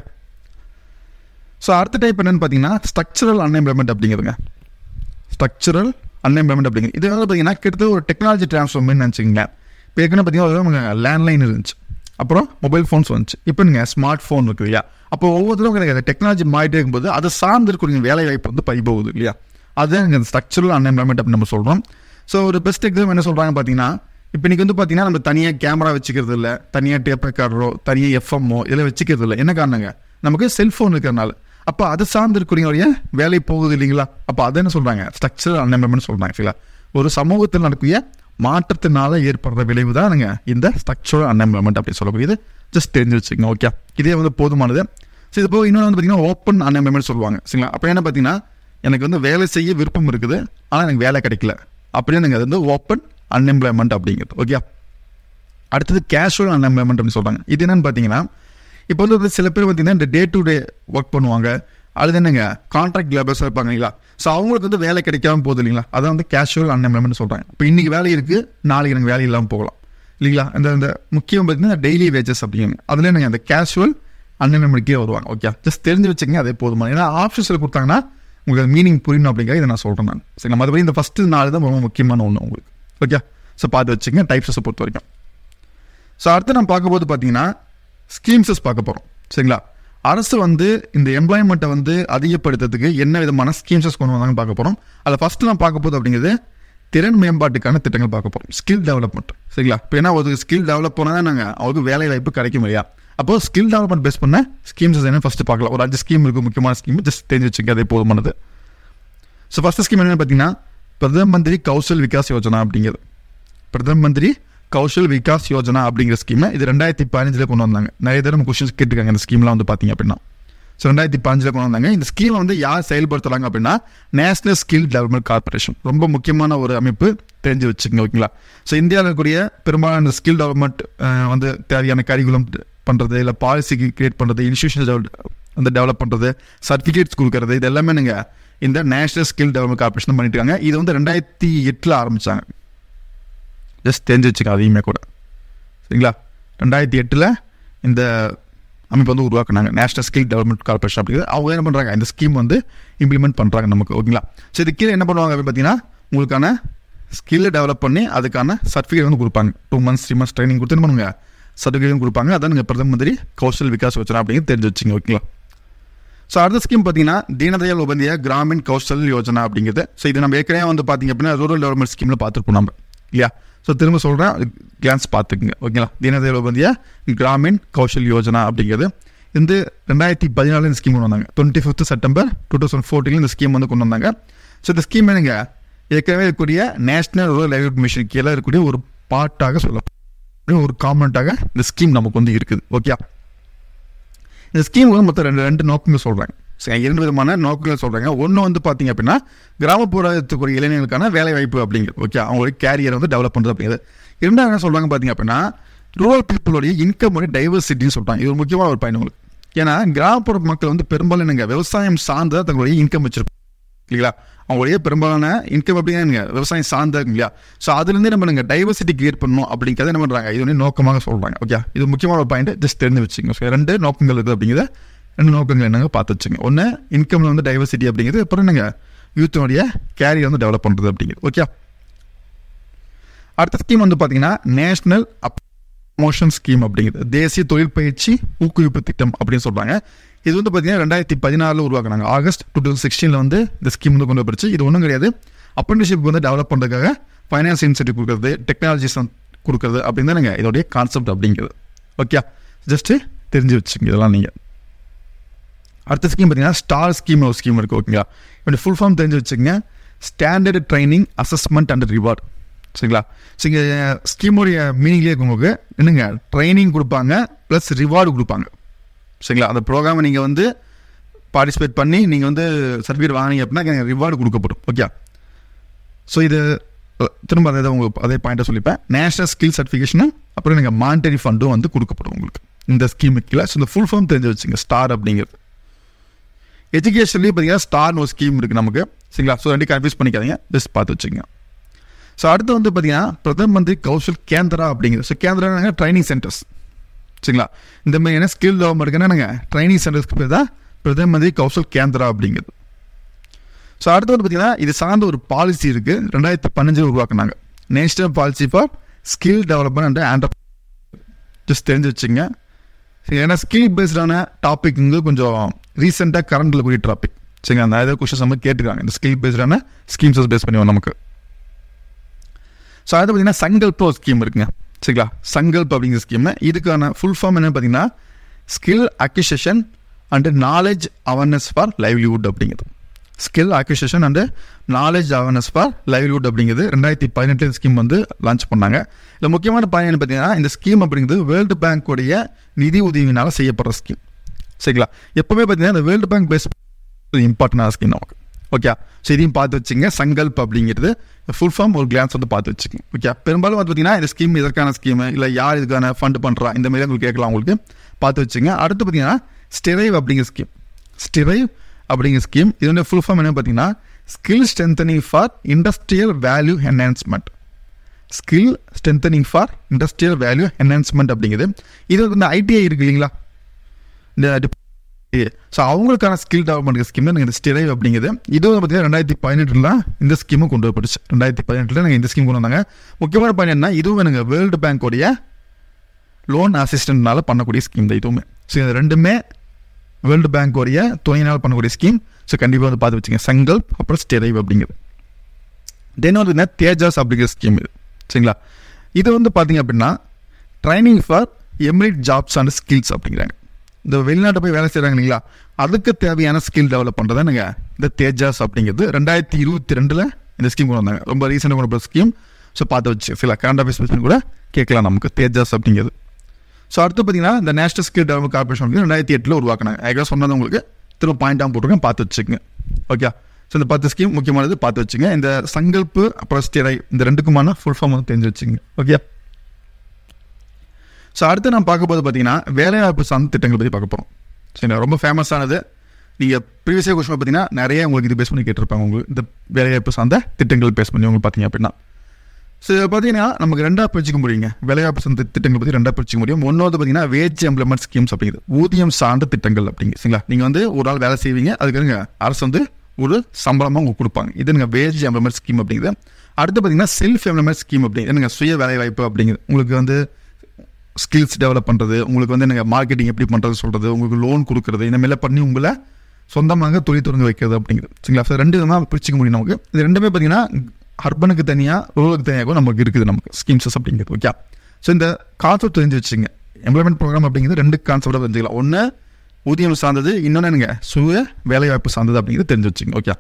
ஸோ அடுத்த டைப் என்னன்னு பார்த்தீங்கன்னா ஸ்ட்ரக்சரல் அன்எம்ப்ளாய்மெண்ட் அப்படிங்கிறதுங்க ஸ்ட்ரக்சரல் அன்எம்ப்ளாய்மெண்ட் அப்படிங்கிறது இது வந்து பார்த்தீங்கன்னா கிட்டத்தட்ட ஒரு டெக்னாலஜி டிரான்ஸ்ஃபார்ம்னு நினச்சிங்களேன் இப்போ ஏற்கனவே பார்த்தீங்கன்னா லேண்ட்லைன் இருந்துச்சு அப்புறம் மொபைல் ஃபோன்ஸ் வந்துச்சு இப்போ நீங்கள் ஸ்மார்ட் ஃபோன் இருக்குது இல்லையா அப்போ ஒவ்வொருத்தரும் கிடையாது டெக்னாலஜி மாறிட்டே இருக்கும்போது அதை சார்ந்து இருக்கக்கூடிய வேலை வாய்ப்பு வந்து பறி போகுது இல்லையா அதுதான் இங்கே ஸ்ட்ரக்சரல் அன்எம்ப்ளாய்மெண்ட் அப்படின்னு நம்ம சொல்கிறோம் ஸோ ஒரு பெஸ்ட் எக்ஸாம் என்ன சொல்கிறாங்க பார்த்தீங்கன்னா இப்போ இன்றைக்கி வந்து பார்த்தீங்கன்னா நம்ம தனியாக கேமரா வச்சுக்கிறது இல்லை தனியாக டேப் ரெக்கார்டரோ தனியாக எஃப்எம்மோ இதெல்லாம் வச்சுக்கிறது இல்லை என்ன காரணங்க நமக்கு செல்ஃபோன் இருக்கிறனால அப்போ அதை சார்ந்து இருக்கக்கூடிய வேலை போகுது இல்லைங்களா அப்போ அதை என்ன சொல்கிறாங்க ஸ்ட்ரக்சரல் அன்எம்ப்ளாய்மெண்ட் சொல்கிறாங்க சரிங்களா ஒரு சமூகத்தில் நடக்கூடிய மாற்றத்தினால ஏற்படுற விளைவு தான் நீங்கள் இந்த ஸ்ட்ரக்சரல் அன்எம்ப்ளாய்மெண்ட் அப்படி சொல்லக்கூடியது ஜஸ்ட் தெரிஞ்சு வச்சுக்கோங்க ஓகே இதே வந்து போதுமானது ஸோ இது போக இன்னொன்று வந்து பார்த்தீங்கன்னா ஓப்பன் அன்எம்ப்ளாய்மெண்ட் சொல்லுவாங்க சரிங்களா அப்போ என்ன பார்த்தீங்கன்னா எனக்கு வந்து வேலை செய்ய விருப்பம் இருக்குது ஆனால் எனக்கு வேலை கிடைக்கல அப்படியே நீங்கள் அது வந்து ஓப்பன் அன்எம்ப்ளாய்மெண்ட் அப்படிங்கிறது ஓகே அடுத்தது கேஷுவல் அன்எம்ப்ளாய்மெண்ட் அப்படின்னு சொல்கிறாங்க இது என்னன்னு பார்த்தீங்கன்னா இப்போ வந்து சில பேர் பார்த்தீங்கன்னா இந்த டே டு டே ஒர்க் பண்ணுவாங்க அது என்னங்க கான்ட்ராக்ட் லேபர்ஸாக இருப்பாங்க இல்லைங்களா ஸோ அவங்களுக்கு வந்து வேலை கிடைக்காம போகுது இல்லைங்களா அதான் வந்து கேஷுவல் அன்எம்ப்ளாய்மெண்ட் சொல்கிறாங்க இப்போ இன்றைக்கி வேலை இருக்குது நாளைக்கு எனக்கு வேலை இல்லாமல் போகலாம் இல்லைங்களா இந்த இந்த முக்கியம் பார்த்தீங்கன்னா டெய்லி வேஜஸ் அப்படிங்க அதில் நீங்கள் அந்த கேஷுவல் அன்எம்ப்ளாய்மெண்ட்கே வருவாங்க ஓகே ஜஸ்ட் தெரிஞ்சு வச்சுங்க அதே போதுமான ஏன்னா ஆஃபீஸில் கொடுத்தாங்கன்னா உங்களுக்கு மீனிங் புரியணும் அப்படிங்கிற இதை நான் சொல்கிறேன் நான் சரிங்களா மற்றபடி இந்த ஃபஸ்ட்டு நாள் தான் ரொம்ப முக்கியமான ஒன்று உங்களுக்கு ஓகே ஸோ பார்த்து வச்சுங்க டைப்ஸை பொறுத்த வரைக்கும் ஸோ அடுத்து நம்ம பார்க்கும்போது பார்த்தீங்கன்னா ஸ்கீம்ஸஸ் பார்க்க போகிறோம் சரிங்களா அரசு வந்து இந்த எம்ப்ளாய்மெண்ட்டை வந்து அதிகப்படுத்துறதுக்கு என்ன விதமான ஸ்கீம்ஸஸ் கொண்டு வந்தாங்கன்னு பார்க்க போகிறோம் அதில் ஃபஸ்ட்டு நான் பார்க்க போது அப்படிங்கிறது திறன் மேம்பாட்டுக்கான திட்டங்கள் பார்க்க போகிறோம் ஸ்கில் டெவலப்மெண்ட் சரிங்களா இப்போ ஏன்னா ஒரு ஸ்கில் டெவலப் பண்ணால் தான் நாங்கள் அவருக்கு வேலை வாய்ப்பு கிடைக்கும் இல்லையா அப்போ ஸ்கில் டெவலப்மெண்ட் பேஸ் பண்ண ஸ்கீம்ஸ் என்ன ஃபஸ்ட்டு பார்க்கலாம் ஒரு அஞ்சு ஸ்கீம் இருக்குது முக்கியமான ஸ்கீம் ஜஸ்ட் தெரிஞ்சு வச்சுக்க அதே போதுமானது ஸோ ஃபஸ்ட்டு ஸ்கீம் என்னென்னு பார்த்தீங்கன்னா பிரதம மந்திரி கௌசல் விகாஸ் யோஜனா அப்படிங்கிறது பிரதம மந்திரி கௌஷல் விகாஸ் யோஜனா அப்படிங்கிற ஸ்கீமை இது ரெண்டாயிரத்தி பதினஞ்சில் கொண்டு வந்தாங்க நிறைய தடவை நம்ம கொஸ்டின்ஸ் கேட்டிருக்காங்க இந்த ஸ்கீம்லாம் வந்து பார்த்தீங்க அப்படின்னா ஸோ ரெண்டாயிரத்தி பதினஞ்சில் கொண்டு வந்தாங்க இந்த ஸ்கீமை வந்து யார் செயல்படுத்துறாங்க அப்படின்னா நேஷனல் ஸ்கில் டெவலப்மெண்ட் கார்பரேஷன் ரொம்ப முக்கியமான ஒரு அமைப்பு தெரிஞ்சு வச்சுக்கோங்க ஓகேங்களா ஸோ இந்தியாவில் இருக்கக்கூடிய பெரும்பாலான ஸ்கில் டெவலப்மெண்ட் வந்து தேவையான கரிகுலம் பண்ணுறது இல்லை பாலிசிக்கு கிரியேட் பண்ணுறது இன்ஸ்டியூஷன் வந்து டெவலப் பண்ணுறது சர்டிஃபிகேட்ஸ் கொடுக்கறது இது எல்லாமே நீங்கள் இந்த நேஷனல் ஸ்கில் டெவலப்மெண்ட் கார்பரேஷன் பண்ணிட்டு இருக்காங்க இது வந்து ரெண்டாயிரத்தி எட்டில் ஆரம்பித்தாங்க ஜஸ்ட் தெரிஞ்சு வச்சுக்க அதையுமே கூட சரிங்களா ரெண்டாயிரத்தி எட்டில் இந்த அமைப்பு வந்து உருவாக்குனாங்க நேஷனல் ஸ்கில் டெவலப்மெண்ட் கார்பரேஷன் அப்படிங்கிறது அவங்க என்ன பண்ணுறாங்க இந்த ஸ்கீம் வந்து இம்ப்ளிமெண்ட் பண்ணுறாங்க நமக்கு ஓகேங்களா ஸோ இது கீழே என்ன பண்ணுவாங்க அப்படின்னு பார்த்தீங்கன்னா உங்களுக்கான ஸ்கில்லை டெவலப் பண்ணி அதுக்கான சர்டிஃபிகேட் வந்து கொடுப்பாங்க two months three months training கொடுத்து என்ன பண்ணுங்க சர்டிஃபிகேட் கொடுப்பாங்க அதான் நீங்கள் பிரதம மந்திரி கௌசல் விகாஸ் யோஜனா அப்படிங்கிறது தெரிஞ்சு வச்சுங்க ஓகேங்களா ஸோ அடுத்த ஸ்கீம் பார்த்தீங்கன்னா தீனதயாள் உபந்திய கிராமின் கௌசல் யோஜனா அப்படிங்கிறது ஸோ இது நம்ம ஏற்கனவே வந்து பார்த்தீங்க அப்படின்னா ரூரல் டெவலப்மெண்ட் ஸ்கீமில் பார்த்துருப்போம் நம்ம இல்லையா ஸோ திரும்ப சொல்கிறேன் கிளான்ஸ் பார்த்துக்குங்க ஓகேங்களா தீனதயாள் உபந்திய கிராமின் கௌஷல் யோஜனா அப்படிங்கிறது இந்த ரெண்டாயிரத்தி பதினாலு இந்த ஸ்கீம் கொண்டு வந்தாங்க twenty fifth September two thousand fourteen இந்த ஸ்கீம் வந்து கொண்டு வந்தாங்க ஸோ இந்த ஸ்கீம் என்னங்க ஏற்கனவே இருக்கக்கூடிய நேஷனல் ரூரல் லைவ்லிஹுட் மிஷன் கீழே இருக்கக்கூடிய ஒரு பார்ட்டாக சொல்ல ஒரு காம்பனண்ட்டாக இந்த ஸ்கீம் நமக்கு வந்து இருக்குது ஓகே இந்த ஸ்கீம் வந்து மொத்தம் ரெண்டு ரெண்டு நோக்கங்கள் சொல்கிறாங்க சரி இரண்டு விதமான நோக்கங்கள் சொல்கிறாங்க ஒன்று வந்து பார்த்தீங்க அப்படின்னா கிராமப்புறத்துக்குரிய இளைஞர்களுக்கான வேலை வாய்ப்பு அப்படிங்கிறது ஓகே அவங்களுடைய கேரியரை வந்து டெவலப் பண்ணுறது அப்படிங்கிறது இரண்டாவது என்ன சொல்கிறாங்க பார்த்தீங்க அப்படின்னா ரூரல் பீப்புளுடைய இன்கம் உடைய டைவர்சிட்டின்னு சொல்கிறாங்க இது ஒரு முக்கியமான ஒரு பயன் உங்களுக்கு ஏன்னா கிராமப்புற மக்கள் வந்து பெரும்பாலும் என்னங்க விவசாயம் சார்ந்த தங்களுடைய இன்கம் வச்சிருப்பாங்க இல்லைங்களா அவங்களுடைய பெரும்பாலான இன்கம் அப்படிங்க விவசாயம் சார்ந்த இல்லையா ஸோ அதுலேருந்தே நம்ம நீங்கள் டைவர்சிட்டி கிரியேட் பண்ணணும் அப்படிங்கிறத என்ன பண்ணுறாங்க இது வந்து நோக்கமாக சொல்கிறாங்க ஓகே இது முக்கியமான ஒரு பாயிண்ட் ஜஸ்ட் தெரிஞ்சு வச்சுங்க ஸோ ரெண்டு நோக்கங்கள் இருக்குது அப்படிங்கிறத ரெண்டு நோக்கங்கள் என்னங்க பார்த்து வச்சுங்க ஒன்று இன்கம்ல வந்து டைவர்சிட்டி அப்படிங்கிறது அப்புறம் என்னங்க யூத்தினுடைய கேரியர் வந்து டெவலப் பண்ணுறது அப்படிங்கிறது ஓகே அடுத்த ஸ்கீம் வந்து பார்த்தீங்கன்னா நேஷனல் ப்ரமோஷன் ஸ்கீம் அப்படிங்கிறது தேசிய தொழில் பயிற்சி ஊக்குவிப்பு திட்டம் அப்படின்னு சொல்கிறாங்க இது வந்து பார்த்தீங்கன்னா ரெண்டாயிரத்தி பதினாலில் உருவாக்குனாங்க ஆகஸ்ட் டூ தௌசண்ட் சிக்ஸ்டீனில் வந்து இந்த ஸ்கீம் வந்து கொண்டு போச்சு இது ஒன்றும் கிடையாது அப்ரெண்டிஷிப் வந்து டெவலப் பண்ணுறதுக்காக ஃபைனான்ஸ் இன்சென்டிவ் கொடுக்குறது டெக்னாலஜிஸ் கொடுக்குறது அப்படின்னு தானேங்க இதோடைய கான்செப்ட் அப்படிங்கிறது ஓகே ஜஸ்ட்டு தெரிஞ்சு வச்சுங்க இதெல்லாம் நீங்கள் அடுத்த ஸ்கீம் பார்த்தீங்கன்னா ஸ்டார் ஸ்கீம் ஒரு ஸ்கீம் இருக்குது ஓகேங்களா இப்படி ஃபுல் ஃபார்ம் தெரிஞ்சு வச்சுக்கோங்க standard training assessment and reward சரிங்களா சரிங்க ஸ்கீமுடைய மீனிங்லேயே உங்களுக்கு என்னங்க ட்ரைனிங் கொடுப்பாங்க ப்ளஸ் ரிவார்டு கொடுப்பாங்க சரிங்களா அந்த ப்ரோக்ராமை நீங்கள் வந்து பார்ட்டிசிபேட் பண்ணி நீங்கள் வந்து சர்டிஃபிகேட் வாங்கினீங்க அப்படின்னா ரிவார்டு கொடுக்கப்படும் ஓகே ஸோ இது அஹ், திரும்ப அதே தான் உங்களுக்கு அதே பாயிண்ட்டை சொல்லிப்பேன் நேஷனல் ஸ்கில் சர்டிஃபிகேஷனு அப்புறம் நீங்கள் மானிட்டரி ஃபண்டும் வந்து கொடுக்கப்படும் உங்களுக்கு இந்த ஸ்கீமுக்கு கீழே ஸோ இந்த ஃபுல் ஃபார்ம் தெரிஞ்சு வச்சுங்க ஸ்டார் அப்படிங்கிறது எஜுகேஷன்லேயும் பார்த்தீங்கன்னா ஸ்டார்னு ஒரு ஸ்கீம் இருக்குது நமக்கு சரிங்களா ஸோ ரெண்டு கன்ஃபியூஸ் பண்ணிக்காதீங்க ஜஸ்ட் பார்த்து வச்சுங்க ஸோ அடுத்து வந்து பார்த்தீங்கன்னா பிரதம மந்திரி கௌஷல் கேந்திரா அப்படிங்கிறது ஸோ கேந்திரா ட்ரைனிங் சென்டர்ஸ் சரிங்களா இந்த மாதிரியான ஸ்கில் டெவலப்மெண்ட்டுக்கு என்னங்க ட்ரைனிங் சென்டர்ஸ்க்கு பேர் தான் பிரதம மந்திரி கௌஷல் கேந்திரா அப்படிங்கிறது ஸோ அடுத்து வந்து பார்த்தீங்கன்னா இது சார்ந்த ஒரு பாலிசி இருக்குது ரெண்டாயிரத்தி பதினஞ்சில் உருவாக்குனாங்க national policy for skill development and ஆண்டர் ஜஸ்ட் தெரிஞ்சு வச்சுங்க சரி ஏன்னா ஸ்கில் பேஸ்டான டாபிக்ங்க கொஞ்சம் ரீசெண்டாக கரண்டில் கூடிய டாபிக் சரிங்க அந்த ஏதாவது கொஷின்ஸ் நம்ம கேட்டுருக்காங்க இந்த ஸ்கில் பேஸ்டான ஸ்கீம்ஸஸ் பேஸ் பண்ணுவோம் நமக்கு ஸோ அடுத்து பார்த்தீங்கன்னா சங்கல்ப் ஒரு ஸ்கீம் இருக்குங்க சரிங்களா சங்கல்ப் அப்படிங்கிற ஸ்கீம் இதுக்கான ஃபுல் ஃபார்ம் என்ன பார்த்தீங்கன்னா skill acquisition and knowledge awareness for livelihood அப்படிங்கிறது skill acquisition and knowledge awareness for livelihood அப்படிங்கிறது ரெண்டாயிரத்தி பதினெட்டு ஸ்கீம் வந்து லான்ச் பண்ணாங்க இதில் முக்கியமான பயன் என்ன பார்த்தீங்கன்னா இந்த ஸ்கீம் அப்படிங்கிறது வேர்ல்டு பேங்க்குடைய நிதி உதவியினால் செய்யப்படுற ஸ்கீம் சரிங்களா எப்பவுமே பார்த்தீங்கன்னா இந்த வேர்ல்டு பேங்க் பேஸ் இம்பார்ட்டண்டான ஸ்கீம் நமக்கு ஓகே ஸோ இதையும் பார்த்து வச்சுங்க சங்கல்ப் அப்படிங்கிறது ஃபுல் ஃபார்ம் ஒரு கிளான்ஸ் வந்து பார்த்து வச்சுக்கோங்க ஓகே பெரும்பாலும் வந்து பார்த்தீங்கன்னா இந்த ஸ்கீம் இதற்கான ஸ்கீம் இல்லை யார் இதுக்கான ஃபண்ட் பண்ணுறா இந்த மாதிரி உங்களுக்கு கேட்கலாம் உங்களுக்கு பார்த்து வச்சுங்க அடுத்து பார்த்தீங்கன்னா ஸ்டெரைவ் அப்படிங்கிற ஸ்கீம் ஸ்டெரைவ் அப்படிங்கிற ஸ்கீம் இதோட ஃபுல் ஃபார்ம் என்ன பார்த்தீங்கன்னா skill strengthening for industrial value enhancement skill strengthening for industrial value enhancement அப்படிங்கிறது இது வந்து இந்த ஐடிஐ இருக்கு இல்லைங்களா இந்த ஸோ அவங்களுக்கான ஸ்கில் டெவலப்மெண்ட் ஸ்கீம் தான் இந்த ஸ்டிரைவ் அப்படிங்கிறது இது வந்து பார்த்தீங்கன்னா ரெண்டாயிரத்தி பதினெட்டில் இந்த ஸ்கீமும் கொண்டு வரப்பட்டுச்சு ரெண்டாயிரத்தி பதினெட்டில் நாங்கள் இந்த ஸ்கீம் கொண்டு வந்தாங்க முக்கியமான பயன் என்ன இதுவும் எனக்கு வேர்ல்டு பேங்க்கோடைய லோன் அசிஸ்டன்ட்னால பண்ணக்கூடிய ஸ்கீம் தான் இதுவுமே ஸோ இது ரெண்டுமே வேர்ல்டு பேங்க்கோடைய துணையினால் பண்ணக்கூடிய ஸ்கீம் ஸோ கண்டிப்பாக வந்து பார்த்து வச்சுங்க சங்கல்ப் அப்புறம் ஸ்டெரைவ் அப்படிங்கிறது தென் வந்து என்ன தேஜாஸ் அப்படிங்கிற ஸ்கீம் இது சரிங்களா இது வந்து பார்த்தீங்க அப்படின்னா training for emirate jobs and skills அப்படிங்கிறாங்க இந்த வெளிநாட்டை போய் வேலை செய்கிறாங்க இல்லைங்களா அதுக்கு தேவையான ஸ்கில் டெவலப் பண்ணுறது நீங்கள் இந்த தேஜாஸ் அப்படிங்கிறது ரெண்டாயிரத்தி இருபத்தி ரெண்டில் இந்த ஸ்கீம் கொண்டு வந்தாங்க ரொம்ப ரீசெண்டாக கொண்டு வந்த ஸ்கீம் ஸோ பார்த்து வச்சு சில கரண்ட் அஃபேர்ஸ் பேசுன்னு கூட கேட்கலாம் நமக்கு தேஜாஸ் அப்படிங்கிறது ஸோ அடுத்து பார்த்தீங்கன்னா இந்த நேஷனல் ஸ்கில் டெவலப் கார்பரேஷன் வந்து ரெண்டாயிரத்தி எட்டில் உருவாக்குனாங்க ஏற்கனவே சொன்னது உங்களுக்கு திரும்ப பாயிண்டாக போட்டிருக்கேன் பார்த்து வச்சுக்கோங்க ஓகே ஸோ இந்த பத்து ஸ்கீம் முக்கியமானது பார்த்து வச்சுங்க இந்த சங்கல்ப்பு அப்புறம் ஸ்டிரை இந்த ரெண்டுக்குமான ஃபுல் ஃபார்ம் வந்து தெரிஞ்சு வச்சுங்க ஓகே ஸோ அடுத்து நான் பார்க்க போது பார்த்தீங்கன்னா வேலைவாய்ப்பு சார்ந்த திட்டங்கள் பற்றி பார்க்க போகிறோம் சரிங்களா ரொம்ப ஃபேமஸானது நீங்கள் ப்ரீவியஸே கொஸ்டின் பார்த்தீங்கன்னா நிறைய உங்களுக்கு இது பேஸ் பண்ணி கேட்டிருப்பாங்க உங்களுக்கு இந்த வேலைவாய்ப்பு சார்ந்த திட்டங்கள் பேஸ் பண்ணி உங்களுக்கு பார்த்தீங்க அப்படின்னா ஸோ இதை பார்த்தீங்கன்னா நமக்கு ரெண்டாக பிரிச்சுக்க முடியுங்க வேலைவாய்ப்பு சார்ந்த திட்டங்கள் பற்றி ரெண்டாக பிரிச்சுக்க முடியும் ஒன்றாவது பார்த்தீங்கன்னா வேஜ் எம்ப்ளாய்மெண்ட் ஸ்கீம்ஸ் அப்படிங்கிறது ஊதியம் சார்ந்த திட்டங்கள் அப்படிங்க சரிங்களா நீங்கள் வந்து ஒரு ஆள் வேலை செய்வீங்க அதுக்கு அரசு வந்து ஒரு சம்பளமாக உங்களுக்கு கொடுப்பாங்க இது நீங்கள் வேஜ் எம்ப்ளாய்மெண்ட் ஸ்கீம் அப்படிங்கிறது அடுத்து பார்த்தீங்கன்னா செல்ஃப் எம்ப்ளாய்மெண்ட் ஸ்கீம் அப்படிங்கிறது சுய வேலைவாய்ப்பு அப்படிங்கிறது உங்களுக்கு வந்து ஸ்கில்ஸ் டெவலப் பண்ணுறது உங்களுக்கு வந்து எனக்கு மார்க்கெட்டிங் எப்படி பண்ணுறது சொல்கிறது உங்களுக்கு லோன் கொடுக்குறது இந்த மாதிரிலாம் பண்ணி உங்களை சொந்தமாக தொழில் தொடங்க வைக்கிறது அப்படிங்கிறது சரிங்களா ஸோ ரெண்டு விதமாக பிரிச்சுக்க முடியும் நமக்கு இது ரெண்டுமே பார்த்தீங்கன்னா அர்பனுக்கு தனியாக ரூரலுக்கு தனியாக நமக்கு இருக்குது நமக்கு ஸ்கீம்ஸஸ் அப்படிங்கிறது ஓகே ஸோ இந்த கான்செப்ட் தெரிஞ்சு வச்சுங்க எம்ப்ளாய்மெண்ட் ப்ரோக்ராம் அப்படிங்கிறது ரெண்டு கான்செப்டாக தெரிஞ்சுக்கலாம் ஒன்று ஊதியம் சார்ந்தது இன்னொன்று என்னங்க சுய வேலைவாய்ப்பு சார்ந்தது அப்படிங்கிறது தெரிஞ்சு வச்சுங்க ஓகே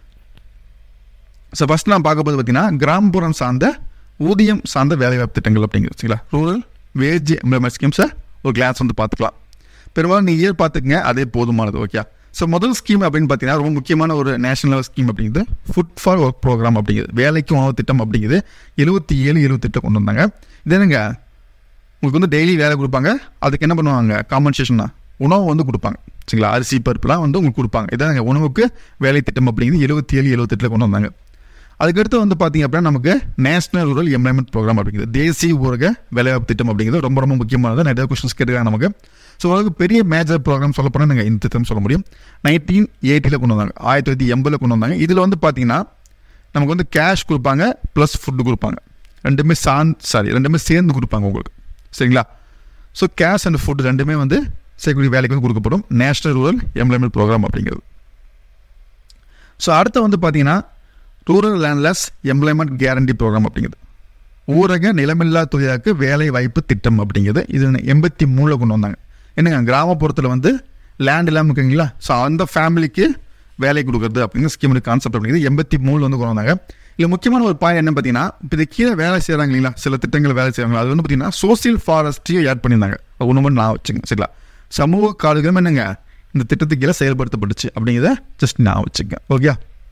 ஸோ ஃபஸ்ட் நான் பார்க்க போது பார்த்தீங்கன்னா கிராமப்புறம் சார்ந்த ஊதியம் சார்ந்த வேலைவாய்ப்பு திட்டங்கள் அப்படிங்கிறது சரிங்களா ரூரல் வேஜ் எம்ப்ளாய்மெண்ட் ஸ்கீம்ஸை ஒரு கிளாஸ் வந்து பார்த்துக்கலாம் பெரும்பாலும் நீங்கள் இயர் பார்த்துக்குங்க அதே போதுமானது ஓகே ஸோ முதல் ஸ்கீம் அப்படின்னு பார்த்தீங்கன்னா ரொம்ப முக்கியமான ஒரு நேஷனல் ஸ்கீம் அப்படிங்கிறது ஃபுட் ஃபார் ஒர்க் ப்ரோக்ராம் அப்படிங்கிறது வேலைக்கு உணவு திட்டம் அப்படிங்கிறது எழுபத்தி ஏழு எழுபத்தெட்டு கொண்டு வந்தாங்க இது என்னங்க உங்களுக்கு வந்து டெய்லி வேலை கொடுப்பாங்க அதுக்கு என்ன பண்ணுவாங்க காம்பன்சேஷன்னா உணவு வந்து கொடுப்பாங்க சரிங்களா அரிசி பருப்புலாம் வந்து உங்களுக்கு கொடுப்பாங்க இதாங்க உணவுக்கு வேலை திட்டம் அப்படிங்கிறது எழுபத்தி ஏழு எழுபத்தெட்டில் கொண்டு வந்தாங்க அதுக்கடுத்து வந்து பார்த்தீங்க அப்படின்னா நமக்கு நேஷனல் ரூரல் எம்ப்ளாய்மெண்ட் ப்ரோக்ராம் அப்படிங்கிறது தேசிய ஊரக வேலைவாய்ப்பு திட்டம் அப்படிங்கிறது ரொம்ப ரொம்ப முக்கியமானது நிறைய கொஸ்டின்ஸ் கேட்டுருக்காங்க நமக்கு ஸோ உங்களுக்கு பெரிய மேஜர் ப்ரோக்ராம் சொல்ல போனால் நீங்கள் இந்த திட்டம் சொல்ல முடியும் நைன்டீன் எயிட்டியில் கொண்டு வந்தாங்க ஆயிரத்தி தொள்ளாயிரத்தி எண்பதில் கொண்டு வந்தாங்க இதில் வந்து பார்த்தீங்கன்னா நமக்கு வந்து கேஷ் கொடுப்பாங்க ப்ளஸ் ஃபுட்டு கொடுப்பாங்க ரெண்டுமே சான் சாரி ரெண்டுமே சேர்ந்து கொடுப்பாங்க உங்களுக்கு சரிங்களா ஸோ கேஷ் அண்ட் ஃபுட் ரெண்டுமே வந்து செய்யக்கூடிய வேலைக்கு வந்து கொடுக்கப்படும் நேஷனல் ரூரல் எம்ப்ளாய்மெண்ட் ப்ரோக்ராம் அப்படிங்கிறது ஸோ அடுத்து வந்து பார்த்தீங்கன்னா rural landless employment guarantee programme அப்படிங்கிறது ஊரக நிலமில்லா தொழிலாக்கு வேலை வாய்ப்பு திட்டம் அப்படிங்கிறது இது எண்பத்தி மூணில் கொண்டு வந்தாங்க என்னங்க கிராமப்புறத்தில் வந்து லேண்ட் இல்லாமல் இருக்குங்களா ஸோ அந்த ஃபேமிலிக்கு வேலை கொடுக்குறது அப்படிங்கிற ஸ்கீமோட கான்செப்ட் அப்படிங்கிறது எண்பத்தி மூணில் வந்து கொண்டு வந்தாங்க இதில் முக்கியமான ஒரு பாயிண்ட் என்ன பார்த்தீங்கன்னா இப்போ இது கீழே வேலை செய்கிறாங்க இல்லைங்களா சில திட்டங்கள் வேலை செய்கிறாங்க அது வந்து பார்த்தீங்கன்னா சோசியல் ஃபாரஸ்ட்ரியும் ஆட் பண்ணியிருந்தாங்க ஒன்று மட்டும் நான் வச்சுங்க சரிங்களா சமூக காடுகளும் என்னங்க இந்த திட்டத்துக்கு கீழே செயல்படுத்தப்பட்டுச்சு அப்படிங்கிறத ஜஸ்ட் நான் வச்சுக்கேன் ஓகே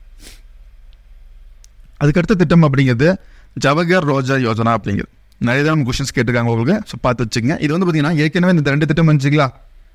அதுக்கடுத்த திட்டம் அப்படிங்கிறது ஜவஹர் ரோஜா யோஜனா அப்படிங்கிறது நிறைய தான் கொஷின்ஸ் கேட்டிருக்காங்க உங்களுக்கு ஸோ பார்த்து வச்சுங்க இது வந்து பார்த்தீங்கன்னா ஏற்கனவே இந்த ரெண்டு திட்டம் வந்துச்சுங்களா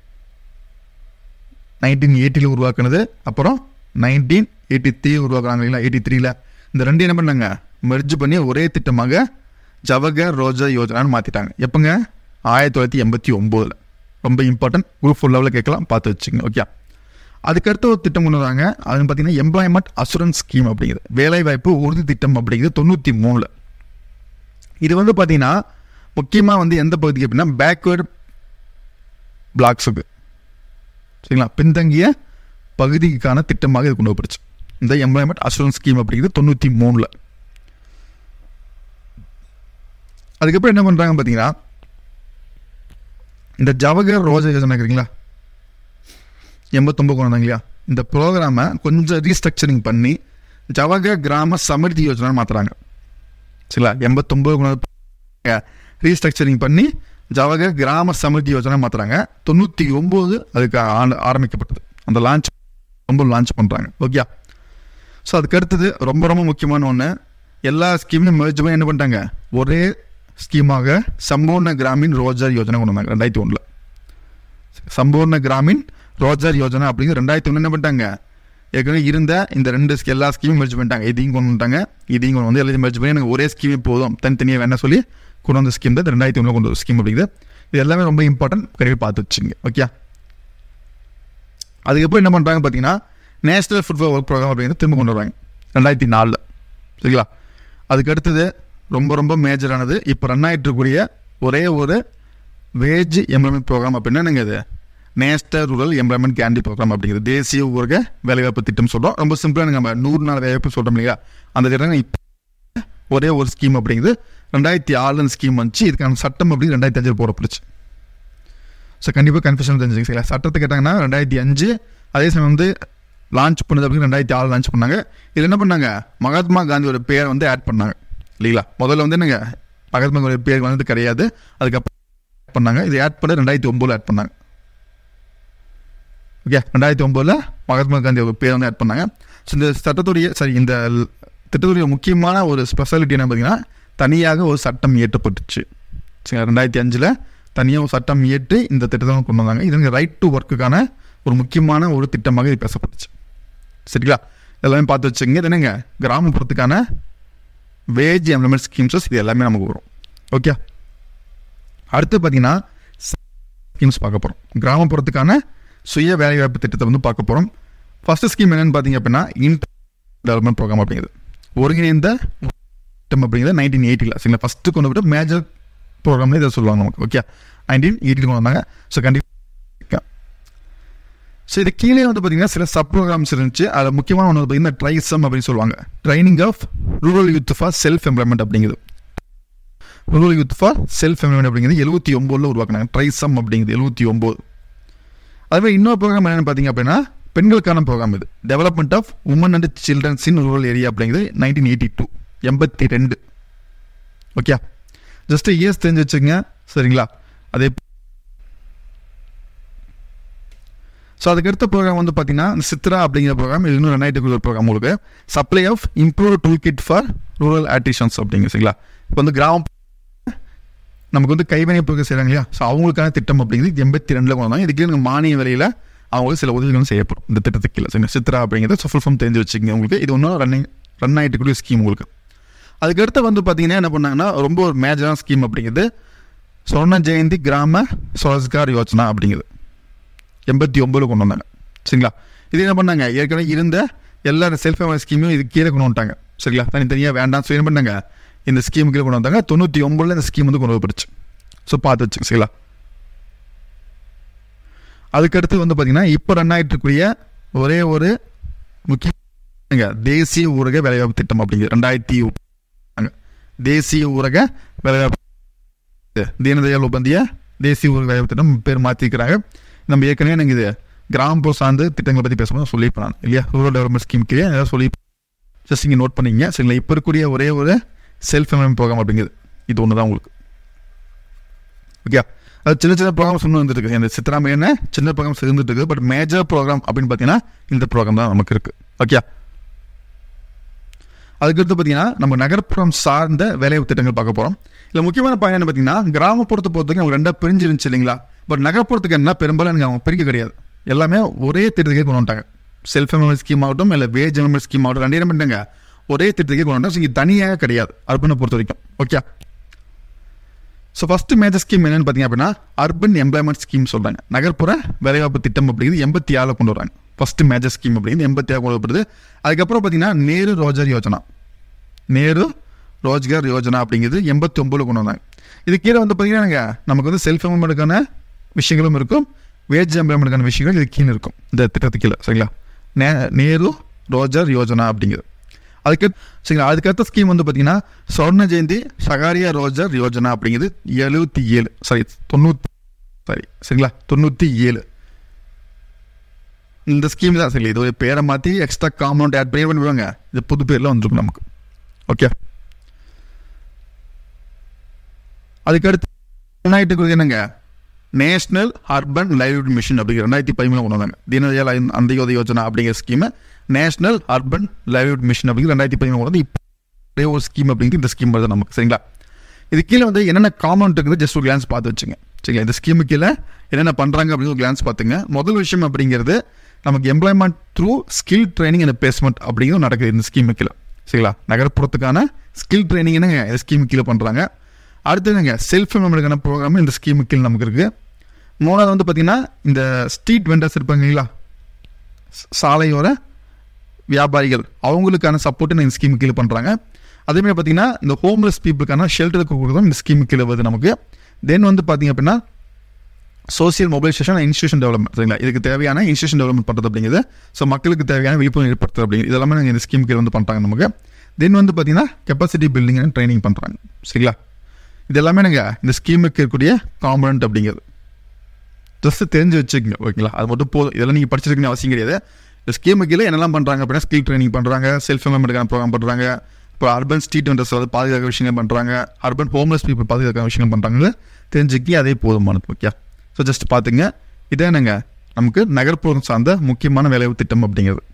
நைன்டீன் எயிட்டியில் உருவாக்குனது அப்புறம் நைன்டீன் எயிட்டி த்ரீ உருவாக்குறாங்க இல்லைங்களா எயிட்டி த்ரீல இந்த ரெண்டு என்ன பண்ணாங்க மெர்ஜ் பண்ணி ஒரே திட்டமாக ஜவஹர் ரோஜா யோஜனான்னு மாற்றிட்டாங்க எப்போங்க ஆயிரத்தி தொள்ளாயிரத்தி எண்பத்தி ஒம்போதில் ரொம்ப இம்பார்ட்டன்ட் குரூப் ஃபுல் லெவலில் கேட்கலாம் பார்த்து வச்சுங்க ஓகே அதுக்கடுத்து ஒரு திட்டம் கொண்டு வராங்க அதுன்னு பார்த்தீங்கன்னா எம்ப்ளாய்மெண்ட் அசூரன்ஸ் ஸ்கீம் அப்படிங்கிறது வேலைவாய்ப்பு உறுதி திட்டம் அப்படிங்கிறது தொண்ணூற்றி மூணில் இது வந்து பார்த்தீங்கன்னா முக்கியமாக வந்து எந்த பகுதிக்கு அப்படின்னா பேக்வேர்டு பிளாக்ஸுக்கு சரிங்களா பின்தங்கிய பகுதிக்கான திட்டமாக இது கொண்டு வரப்படுச்சு இந்த எம்ப்ளாய்மெண்ட் அசூரன்ஸ் ஸ்கீம் அப்படிங்கிறது தொண்ணூற்றி மூணில் அதுக்கப்புறம் என்ன பண்ணுறாங்க பார்த்தீங்கன்னா இந்த ஜவஹர் ரோஜா யோஜனா இருக்குங்களா எண்பத்தொம்பது கொண்டு வந்தாங்க இல்லையா இந்த ப்ரோக்ராமை கொஞ்சம் ரீஸ்ட்ரக்சரிங் பண்ணி ஜவஹர் கிராம சமிருத்தி யோஜனா மாற்றுறாங்க சரிங்களா எண்பத்தொம்பது கொண்டு ரீஸ்ட்ரக்சரிங் பண்ணி ஜவஹர் கிராம சமிருத்தி யோஜனா மாற்றுறாங்க தொண்ணூற்றி ஒம்பது அதுக்கு ஆண்டு ஆரம்பிக்கப்பட்டது அந்த லான்ச் ரொம்ப லான்ச் பண்ணுறாங்க ஓகே ஸோ அதுக்கு அடுத்தது ரொம்ப ரொம்ப முக்கியமான ஒன்று எல்லா ஸ்கீமையும் merge பண்ணி என்ன பண்ணிட்டாங்க ஒரே ஸ்கீமாக சம்பூர்ண கிராமின் ரோஜர் யோஜனா கொண்டு வந்தாங்க ரெண்டாயிரத்தி ஒன்றில் சம்பூர்ண கிராமின் ரோஜர் யோஜனா அப்படிங்கிற ரெண்டாயிரத்தி ஒன்று என்ன பண்ணிட்டாங்க ஏற்கனவே இருந்த இந்த ரெண்டு sk- எல்லா ஸ்கீமும் மெர்ஜ் பண்ணிட்டாங்க இதையும் கொண்டு வந்துட்டாங்க இதையும் கொண்டு வந்து எல்லாத்தையும் மெர்ஜ் பண்ணி எனக்கு ஒரே ஸ்கீமே போதும் தனித்தனியாக வேணா சொல்லி கொண்டு வந்த ஸ்கீம் தான் இந்த ரெண்டாயிரத்தி ஒன்றில் கொண்டு வந்த ஸ்கீம் அப்படிங்கிறது இது எல்லாமே ரொம்ப இம்பார்ட்டன்ட் கரெக்டாக பார்த்து வச்சுங்க ஓகே அதுக்கப்புறம் என்ன பண்ணுறாங்க பார்த்தீங்கன்னா நேஷனல் ஃபுட்பால் ஒர்க் ப்ரோக்ராம் அப்படிங்கிறது திரும்ப கொண்டு வராங்க ரெண்டாயிரத்தி நாலில் சரிங்களா அதுக்கு அடுத்தது ரொம்ப ரொம்ப மேஜரானது இப்போ ரன் ஆகிட்டு இருக்கக்கூடிய ஒரே ஒரு வேஜ் எம்ப்ளாய்மெண்ட் ப்ரோக்ராம் அப்படின்னா என்னங்க இது national rural employment guarantee programme அப்படிங்கிறது தேசிய ஊரக வேலைவாய்ப்பு திட்டம் சொல்கிறோம் ரொம்ப சிம்பிளாக நம்ம நூறு நாள் வேலைவாய்ப்பு சொல்கிறோம் இல்லையா அந்த திட்டம் இப்போ ஒரே ஒரு ஸ்கீம் அப்படிங்கிறது ரெண்டாயிரத்தி ஆறு ஸ்கீம் வந்துச்சு இதுக்கான சட்டம் அப்படி ரெண்டாயிரத்தி அஞ்சில் போடப்படுச்சு ஸோ கண்டிப்பாக கன்ஃபியூஷன் தெரிஞ்சுங்க சரிங்களா சட்டத்தை கேட்டாங்கன்னா ரெண்டாயிரத்தி அஞ்சு அதே சமயம் வந்து லான்ச் பண்ணது அப்படின்னு ரெண்டாயிரத்தி ஆறு லான்ச் பண்ணாங்க இதில் என்ன பண்ணாங்க மகாத்மா காந்தியோட பேரை வந்து ஆட் பண்ணாங்க இல்லைங்களா முதல்ல வந்து என்னங்க மகாத்மா காந்தியோட பேர் வந்து கிடையாது அதுக்கப்புறம் add பண்ணாங்க இது ஆட் பண்ண ரெண்டாயிரத்தி ஒம்போதில் ஆட் பண்ணாங்க ஓகே ரெண்டாயிரத்தி ஒம்போதில் மகாத்மா காந்தியோட பேர் வந்து ஆட் பண்ணாங்க ஸோ இந்த சட்டத்துடைய சரி இந்த ல்- திட்டத்துடைய முக்கியமான ஒரு ஸ்பெஷாலிட்டி என்ன பார்த்தீங்கன்னா தனியாக ஒரு சட்டம் இயற்றப்பட்டுச்சு சரி ரெண்டாயிரத்தி அஞ்சில் தனியாக ஒரு சட்டம் இயற்றி இந்த திட்டத்தை கொண்டு வந்தாங்க இது ரைட் டு ஒர்க்குக்கான ஒரு முக்கியமான ஒரு திட்டமாக இது பேசப்பட்டுச்சு சரிங்களா எல்லாமே பார்த்து வச்சுங்க இது என்னங்க கிராமப்புறத்துக்கான வேஜ் எம்ப்ளாய்மெண்ட் ஸ்கீம்ஸஸ் இது எல்லாமே நமக்கு வரும் ஓகே அடுத்து பார்த்தீங்கன்னா ஸ்கீம்ஸ் பார்க்க போகிறோம் கிராமப்புறத்துக்கான சுய வேலைவாய்ப்பு திட்டத்தை வந்து பார்க்க போகிறோம் ஃபர்ஸ்ட் ஸ்கீம் என்னன்னு பார்த்தீங்க அப்படின்னா இன் டெவலப்மெண்ட் ப்ரோக்ராம் அப்படிங்கிறது ஒருங்கிணைந்த திட்டம் அப்படிங்கிறது நைன்டீன் எயிட்டியில் சரிங்களா ஃபஸ்ட்டு கொண்டு விட்டு மேஜர் ப்ரோக்ராம்னு இதை சொல்லுவாங்க நமக்கு ஓகே நைன்டீன் எயிட்டில் கொண்டு வந்தாங்க ஸோ கண்டிப்பாக ஸோ இது கீழே வந்து பார்த்தீங்கன்னா சில சப் ப்ரோக்ராம்ஸ் இருந்துச்சு அதில் முக்கியமான ஒன்று பார்த்தீங்கன்னா ட்ரைசம் அப்படின்னு சொல்லுவாங்க training of rural youth for self employment அப்படிங்கிறது rural youth for self employment அப்படிங்கிறது எழுபத்தி ஒம்போதில் உருவாக்குனாங்க ட்ரைசம் அப்படிங்கிறது எழுபத்தி ஒம்பது அதுவே இன்னொரு ப்ரோக்ராம் என்னென்னு பார்த்தீங்க அப்படின்னா பெண்களுக்கான ப்ரோக்ராம் இது development of women and childrens in rural area அப்படிங்கிறது நைன்டீன் எயிட்டி டூ எண்பத்தி ரெண்டு ஓகே ஜஸ்ட் இயர்ஸ் தெரிஞ்சு வச்சுங்க சரிங்களா அதே ஸோ அதுக்கடுத்த ப்ரோக்ராம் வந்து பார்த்தீங்கன்னா இந்த சித்ரா அப்படிங்கிற ப்ரோக்ராம் இது இன்னும் ரெண்டாயிரத்துக்குள்ள ப்ரோக்ராம் உங்களுக்கு supply of improve tool kit for rural artisans அப்படிங்க சரிங்களா இப்போ வந்து கிராமம் நமக்கு வந்து கைவினை பொருட்கள் செய்கிறாங்க இல்லையா ஸோ அவங்களுக்கான திட்டம் அப்படிங்கிறது எண்பத்தி ரெண்டில் கொண்டு வந்தாங்க இதுக்கு எனக்கு மானிய விலையில் அவங்களுக்கு சில உதவிகளும் செய்யப்படும் இந்த திட்டத்துக்கு கீழே சரிங்களா சித்ரா அப்படிங்கிறது ஃபுல் ஃபார்ம் தெரிஞ்சு வச்சுக்கோங்க உங்களுக்கு இது ஒன்றும் ரன்னிங் ரன் ஆகிட்டு கூடிய ஸ்கீம் உங்களுக்கு அதுக்கடுத்து வந்து பார்த்தீங்கன்னா என்ன பண்ணாங்கன்னா ரொம்ப ஒரு மேஜரான ஸ்கீம் அப்படிங்கிறது சொர்ண ஜெயந்தி கிராம ஸ்வரோஸ்கார் யோஜனா அப்படிங்கிறது எண்பத்தி ஒம்பதில் கொண்டு வந்தாங்க சரிங்களா இது என்ன பண்ணாங்க ஏற்கனவே இருந்த எல்லா செல்ஃப் எம்ப்ளாய் ஸ்கீமையும் இது கீழே கொண்டு வந்துட்டாங்க சரிங்களா தனித்தனியாக வேண்டாம் ஸோ என்ன பண்ணாங்க இந்த ஸ்கீம் கீழே கொண்டு வந்தாங்க தொண்ணூற்றி ஒம்பதில் இந்த ஸ்கீம் வந்து கொண்டு வரப்படுச்சு ஸோ பார்த்து வச்சுங்க சரிங்களா அதுக்கடுத்து வந்து பார்த்தீங்கன்னா இப்போ ரன் ஆகிட்டு இருக்கக்கூடிய ஒரே ஒரு முக்கிய இங்க தேசிய ஊரக வேலைவாய்ப்பு திட்டம் அப்படிங்கிறது ரெண்டாயிரத்தி அங்க தேசிய ஊரக வேலைவாய்ப்பு தீனதயாள் உபந்திய தேசிய ஊரக வேலைவாய்ப்பு திட்டம் பேர் மாற்றிருக்கிறாங்க நம்ம ஏற்கனவே எனக்கு இது கிராமப்புற சார்ந்த திட்டங்களை பற்றி பேசும்போது சொல்லியிருப்பேன் நான் இல்லையா ரூரல் டெவலப்மெண்ட் ஸ்கீம் கீழே ஏதாவது சொல்லி ஜஸ்ட் இங்கே நோட் பண்ணிங்க சரிங்களா இப்போ இருக்கக்கூடிய ஒரே ஒரு செல்ஃப் எம்எம் ப்ரோக்ராம் அப்படிங்கிறது இது ஒன்று தான் உங்களுக்கு ஓகே அது சின்ன சின்ன ப்ரோக்ராம்ஸ் இன்னும் வந்துட்டு இருக்கு இந்த சித்தராமையான சின்ன ப்ரோக்ராம்ஸ் இருந்துட்டு இருக்கு பட் மேஜர் ப்ரோக்ராம் அப்படின்னு பார்த்தீங்கன்னா இந்த ப்ரோக்ராம் தான் நமக்கு இருக்கு ஓகே அதுக்கடுத்து பார்த்தீங்கன்னா நம்ம நகர்ப்புறம் சார்ந்த வேலைவாய்ப்பு திட்டங்கள் பார்க்க போகிறோம் இல்லை முக்கியமான பயன் என்ன பார்த்தீங்கன்னா கிராமப்புறத்தை பொறுத்தவரைக்கும் அவங்க ரெண்டாக பிரிஞ்சு இருந்துச்சு இல்லைங்களா பட் நகர்ப்புறத்துக்கு என்ன பெரும்பாலும் எனக்கு அவங்க பிரிக்க கிடையாது எல்லாமே ஒரே திட்டத்துக்கே கொண்டு வந்துட்டாங்க செல்ஃப் எம்எம்எல் ஸ்கீம் ஆகட்டும் இல்லை வேஜ் எம்எம்எல் ஸ்கீம் ஆகட்டும் ரெண்டு பண்ணிட்டாங்க ஒரே திட்டத்துக்கே கொண்டு வந்தாங்க இங்கே தனியாக கிடையாது அர்பனை பொறுத்த வரைக்கும் okay so first major scheme என்னன்னு பார்த்தீங்க அப்படின்னா அர்பன் எம்ப்ளாய்மெண்ட் ஸ்கீம் சொல்கிறாங்க நகர்ப்புற வேலைவாய்ப்பு திட்டம் அப்படிங்கிறது எண்பத்தி ஆறில் கொண்டு வராங்க ஃபஸ்ட்டு மேஜர் ஸ்கீம் அப்படிங்கிறது எண்பத்தி ஆறு கொண்டு வரப்படுது அதுக்கப்புறம் பார்த்தீங்கன்னா நேரு ரோஜர் யோஜனா நேரு ரோஜ்கர் யோஜனா அப்படிங்கிறது எண்பத்தி ஒம்பதுல கொண்டு வந்தாங்க இது கீழே வந்து பார்த்தீங்கன்னா நமக்கு வந்து செல்ஃப் எம்ப்ளாய்மெண்ட்டுக்கான விஷயங்களும் இருக்கும் வேஜ் எம்ப்ளாய்மெண்ட்டுக்கான விஷயங்கள் இது கீழே இருக்கும் இந்த திட்டத்துக்கு கீழே சரிங்களா நே நேரு ரோஜர் யோஜனா அப்படிங்கிறது அதுக்கு சரிங்களா அதுக்கடுத்த ஸ்கீம் வந்து பார்த்தீங்கன்னா சொர்ண ஜெயந்தி சகாரியா ரோஜர் யோஜனா அப்படிங்கிறது எழுபத்தி ஏழு சாரி தொண்ணூற்றி சாரி சரிங்களா தொண்ணூற்றி ஏழு இந்த ஸ்கீம் தான் சரி இது ஒரு பேரை மாற்றி எக்ஸ்ட்ரா காம்பவுண்ட் ஆட் பண்ணி பண்ணுவாங்க இது புது பேரில் வந்துருக்கும் நமக்கு ஓகே அதுக்கடுத்து ரெண்டாயிரத்துக்கு என்னங்க நேஷனல் அர்பன் லைவ்லிஹுட் மிஷன் அப்படிங்கிற ரெண்டாயிரத்தி பதிமூணு கொண்டு வந்தாங்க தீனதயாள் அந்தியோதய யோஜனா அப்படிங்கிற scheme national urban livelihood mission அப்படிங்கிற ரெண்டாயிரத்தி பதிமூணு கொண்டு வந்து இப்போ ஒரு ஸ்கீம் அப்படிங்கிறது இந்த ஸ்கீம் வருது நமக்கு சரிங்களா இது கீழே வந்து என்னென்ன காமன் இருக்குது ஜஸ்ட் ஒரு கிளான்ஸ் பார்த்து வச்சுங்க சரிங்களா இந்த ஸ்கீமு கீழே என்னென்ன பண்ணுறாங்க அப்படின்னு ஒரு கிளான்ஸ் பார்த்துங்க முதல் விஷயம் அப்படிங்கிறது நமக்கு employment through skill training and placement அப்படிங்கிறது நடக்குது இந்த ஸ்கீமு கீழே சரிங்களா நகர்ப்புறத்துக்கான ஸ்கில் ட்ரைனிங் என்னங்க இந்த ஸ்கீமு கீழே பண்ணுறாங்க அடுத்து என்னங்க செல்ஃப் எம்ப்ளாய்மெண்ட்டுக்கான ப்ரோக்ராம் இந்த ஸ்கீமு கீழே நமக்கு இருக்குது மூணாவது வந்து பார்த்தீங்கன்னா இந்த ஸ்ட்ரீட் வெண்டர்ஸ் இருப்பாங்க இல்லைங்களா சாலையோர வியாபாரிகள் அவங்களுக்கான சப்போர்ட் இந்த ஸ்கீமு கீழே பண்ணுறாங்க அதேமாதிரி பார்த்தீங்கன்னா இந்த ஹோம்லெஸ் பீப்புளுக்கான ஷெல்டர் கொடுக்குறதும் இந்த ஸ்கீமு கீழே வருது நமக்கு தென் வந்து பார்த்தீங்க அப்படின்னா சோசியல் மொபைலைசேஷன் இன்ஸ்டியூஷன் டெவலப்மெண்ட் சரிங்களா இதுக்கு தேவையான இன்ஸ்டியூஷன் டெவலப்மெண்ட் பண்ணுறது அப்படிங்கிறது ஸோ மக்களுக்கு தேவையான விழிப்புணர்வு ஏற்படுத்துறது அப்படிங்கிறது இதெல்லாமே நாங்கள் இந்த ஸ்கீம் கீழே வந்து பண்ணுறாங்க நமக்கு தென் வந்து பார்த்தீங்கன்னா கெப்பாசிட்டி பில்டிங் அண்ட் ட்ரைனிங் பண்ணுறாங்க சரிங்களா இது எல்லாமே நாங்கள் இந்த ஸ்கீமுக்கு இருக்கக்கூடிய காம்பனண்ட் அப்படிங்கிறது ஜஸ்ட் தெரிஞ்சு வச்சுக்கோங்க ஓகேங்களா அது மட்டும் போதும் இதெல்லாம் நீங்கள் படிச்சிருக்கீங்க அவசியம் கிடையாது இந்த ஸ்கீமு கீழே என்னெல்லாம் பண்ணுறாங்க அப்படின்னா ஸ்கில் ட்ரைனிங் பண்ணுறாங்க செல்ஃப் எம்ப்ளாய்மெண்ட்டுக்கான ப்ரோக்ராம் பண்ணுறாங்க இப்போ அர்பன் ஸ்ட்ரீட் வெண்டர்ஸ் வந்து பாதுகாக்க விஷயங்கள் பண்ணுறாங்க அர்பன் ஹோம்லெஸ் பீப்புள் பாதுகாக்க விஷயங்கள் பண்ணுறாங்க தெரிஞ்சுக்கி அதே போதுமானது ஓகே ஸோ ஜஸ்ட் பார்த்துங்க இதே என்னங்க நமக்கு நகர்ப்புறம் சார்ந்த முக்கியமான வேலைவாய்ப்பு திட்டம் அப்படிங்கிறது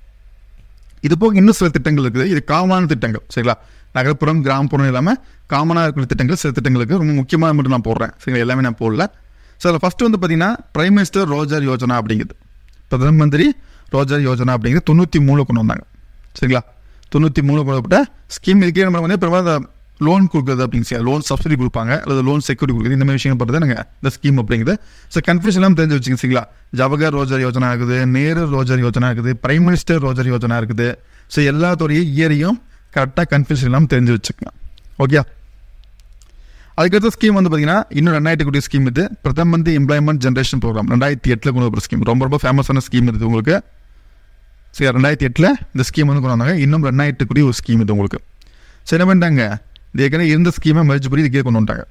இது போக இன்னும் சில திட்டங்கள் இருக்குது இது காமனான திட்டங்கள் சரிங்களா நகர்ப்புறம் கிராமப்புறம் இல்லாமல் காமனாக இருக்கிற திட்டங்கள் சில திட்டங்களுக்கு ரொம்ப முக்கியமாக மட்டும் நான் போடுறேன் சரிங்களா எல்லாமே நான் போடல ஸோ அதில் ஃபஸ்ட்டு வந்து பார்த்தீங்கன்னா பிரைம் மினிஸ்டர் ரோஜர் யோஜனா அப்படிங்கிறது பிரதம மந்திரி ரோஜர் யோஜனா அப்படிங்கிறது தொண்ணூற்றி மூணு கொண்டு வந்தாங்க சரிங்களா தொண்ணூற்றி மூணு கொண்டு ஸ்கீம் இதுக்கே நம்ம வந்து பெரும்பாலும் லோன் கொடுக்குறது அப்படிங்க லோன் சப்சிடி கொடுப்பாங்க அல்லது லோன் செக்யூரிட்டி கொடுக்குறது இந்த மாதிரி விஷயம் பண்ணுறது நாங்கள் இந்த ஸ்கீம் அப்படிங்கிறது ஸோ கன்ஃபியூஷன் எல்லாம் தெரிஞ்சு வச்சுங்க சரிங்களா ஜவஹர் ரோஜர் யோஜனா இருக்குது நேரு ரோஜர் யோஜனா இருக்குது பிரைம் மினிஸ்டர் ரோஜர் யோஜனா இருக்குது ஸோ எல்லாத்தோடைய இயரையும் கரெக்டாக கன்ஃபியூஷன் இல்லாமல் தெரிஞ்சு வச்சுக்கோங்க ஓகே அதுக்கடுத்த ஸ்கீம் வந்து பார்த்தீங்கன்னா இன்னும் ரெண்டாயிரத்தி கோடி ஸ்கீம் இது பிரதம மந்திரி எம்ப்ளாய்மெண்ட் ஜென்ரேஷன் ப்ரோக்ராம் ரெண்டாயிரத்தி எட்டில் கொண்டு வர ஸ்கீம் ரொம்ப ரொம்ப ஃபேமஸான ஸ்கீம் இது உங்களுக்கு சரி ரெண்டாயிரத்தி எட்டில் இந்த ஸ்கீம் வந்து கொண்டு வந்தாங்க இன்னும் ரெண்டாயிரத்து கோடி ஒரு ஸ்கீம் இது உங்களுக்கு சரி என்ன பண்ணிட்டாங்க இது ஏற்கனவே இருந்த ஸ்கீமை மெர்ஜ் பண்ணி இதுக்கே கொண்டு வந்துட்டாங்க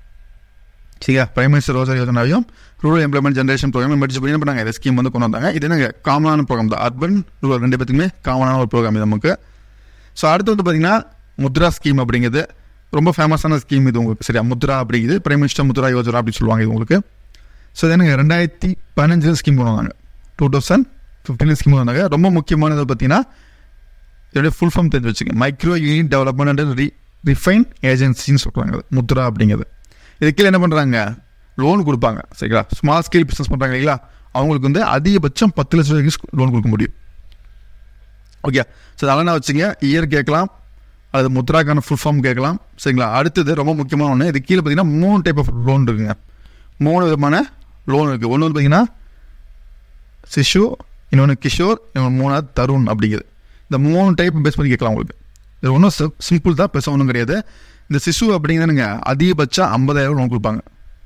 சரியா பிரைம் மினிஸ்டர் ரோஜா யோஜனாவையும் rural employment generation programme merge பண்ணி என்ன பண்ணாங்க இந்த ஸ்கீம் வந்து கொண்டு வந்தாங்க இது என்ன காமனான ப்ரோக்ராம் தான் அர்பன் ரூரல் ரெண்டு பேத்துக்குமே காமனான ஒரு ப்ரோக்ராம் இது நமக்கு ஸோ அடுத்து வந்து பார்த்தீங்கன்னா முத்ரா ஸ்கீம் அப்படிங்கிறது ரொம்ப ஃபேமஸான ஸ்கீம் இது உங்களுக்கு சரியா முத்ரா அப்படிங்கிறது பிரைம் மினிஸ்டர் முத்ரா யோஜனா அப்படின்னு சொல்லுவாங்க இது உங்களுக்கு ஸோ இது எனக்கு ரெண்டாயிரத்தி பதினஞ்சில் ஸ்கீம் கொண்டு வந்தாங்க டூ தௌசண்ட் ஃபிஃப்டீன் ஸ்கீம் வந்தாங்க ரொம்ப முக்கியமானது பார்த்தீங்கன்னா இதோடைய ஃபுல் ஃபார்ம் தெரிஞ்சு வச்சுங்க micro unit development and re refinance ஏஜென்சின்னு சொல்கிறாங்க அது முத்ரா அப்படிங்கிறது இது கீழே என்ன பண்ணுறாங்க லோன் கொடுப்பாங்க சரிங்களா ஸ்மால் ஸ்கேல் பிஸ்னஸ் பண்ணுறாங்க இல்லைங்களா அவங்களுக்கு வந்து அதிகபட்சம் பத்து லட்சம் வரைக்கும் லோன் கொடுக்க முடியும் ஓகே ஸோ அதெல்லாம் நான் வச்சுங்க இயர் கேட்கலாம் அது முத்ராக்கான ஃபுல் ஃபார்ம் கேட்கலாம் சரிங்களா அடுத்தது ரொம்ப முக்கியமான ஒன்று இது கீழே பார்த்தீங்கன்னா மூணு டைப் ஆஃப் லோன் இருக்குங்க மூணு விதமான லோன் இருக்குது ஒன்று வந்து பார்த்தீங்கன்னா சிஷு இன்னொன்று கிஷோர் இன்னொன்று மூணாவது தருண் அப்படிங்கிறது இந்த மூணு டைப் பேஸ் பண்ணி கேட்கலாம் உங்களுக்கு இது ஒன்றும் சிம்பிள் தான் பெருசாக ஒன்றும் கிடையாது இந்த சிசு அப்படிங்கிறதுங்க அதிகபட்சம் ஐம்பதாயிரம் லோன் கொடுப்பாங்க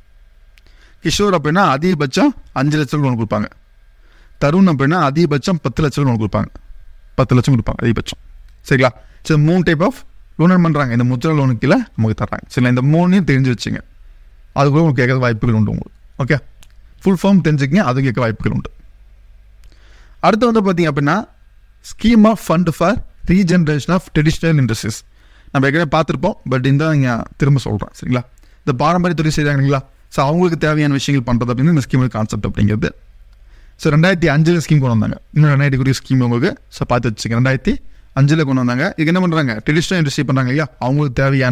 கிஷோர் அப்படின்னா அதிகபட்சம் அஞ்சு லட்சம் லோன் கொடுப்பாங்க தருண் அப்படின்னா அதிகபட்சம் பத்து லட்சம் லோன் கொடுப்பாங்க பத்து லட்சம் கொடுப்பாங்க அதிகபட்சம் சரிங்களா சரி மூணு டைப் ஆஃப் லோன் பண்ணுறாங்க இந்த முத்ரா லோனுக்கு கீழே நமக்கு தர்றாங்க சரிங்களா இந்த மூணையும் தெரிஞ்சு வச்சுங்க அது கூட உங்களுக்கு கேட்க வாய்ப்புகள் உண்டு உங்களுக்கு ஓகே ஃபுல் ஃபார்ம் தெரிஞ்சுக்கங்க அது கேட்க வாய்ப்புகள் உண்டு அடுத்து வந்து பார்த்தீங்க அப்படின்னா scheme of fund for regeneration of traditional industries நம்ம ஏற்கனவே பார்த்துருப்போம் பட் இந்த நீங்கள் திரும்ப சொல்கிறேன் சரிங்களா இந்த பாரம்பரிய தொழில் செய்கிறாங்க இல்லைங்களா ஸோ அவங்களுக்கு தேவையான விஷயங்கள் பண்ணுறது அப்படின்னு இந்த ஸ்கீமோட கான்செப்ட் அப்படிங்கிறது ஸோ ரெண்டாயிரத்தி அஞ்சில் ஸ்கீம் கொண்டு வந்தாங்க இன்னும் ரெண்டாயிரத்தி குறிய ஸ்கீம் உங்களுக்கு ஸோ பார்த்து வச்சுங்க ரெண்டாயிரத்தி அஞ்சில் கொண்டு வந்தாங்க இதுக்கு என்ன பண்ணுறாங்க ட்ரெடிஷ்னல் இண்டஸ்ட்ரி பண்ணுறாங்க இல்லையா அவங்களுக்கு தேவையான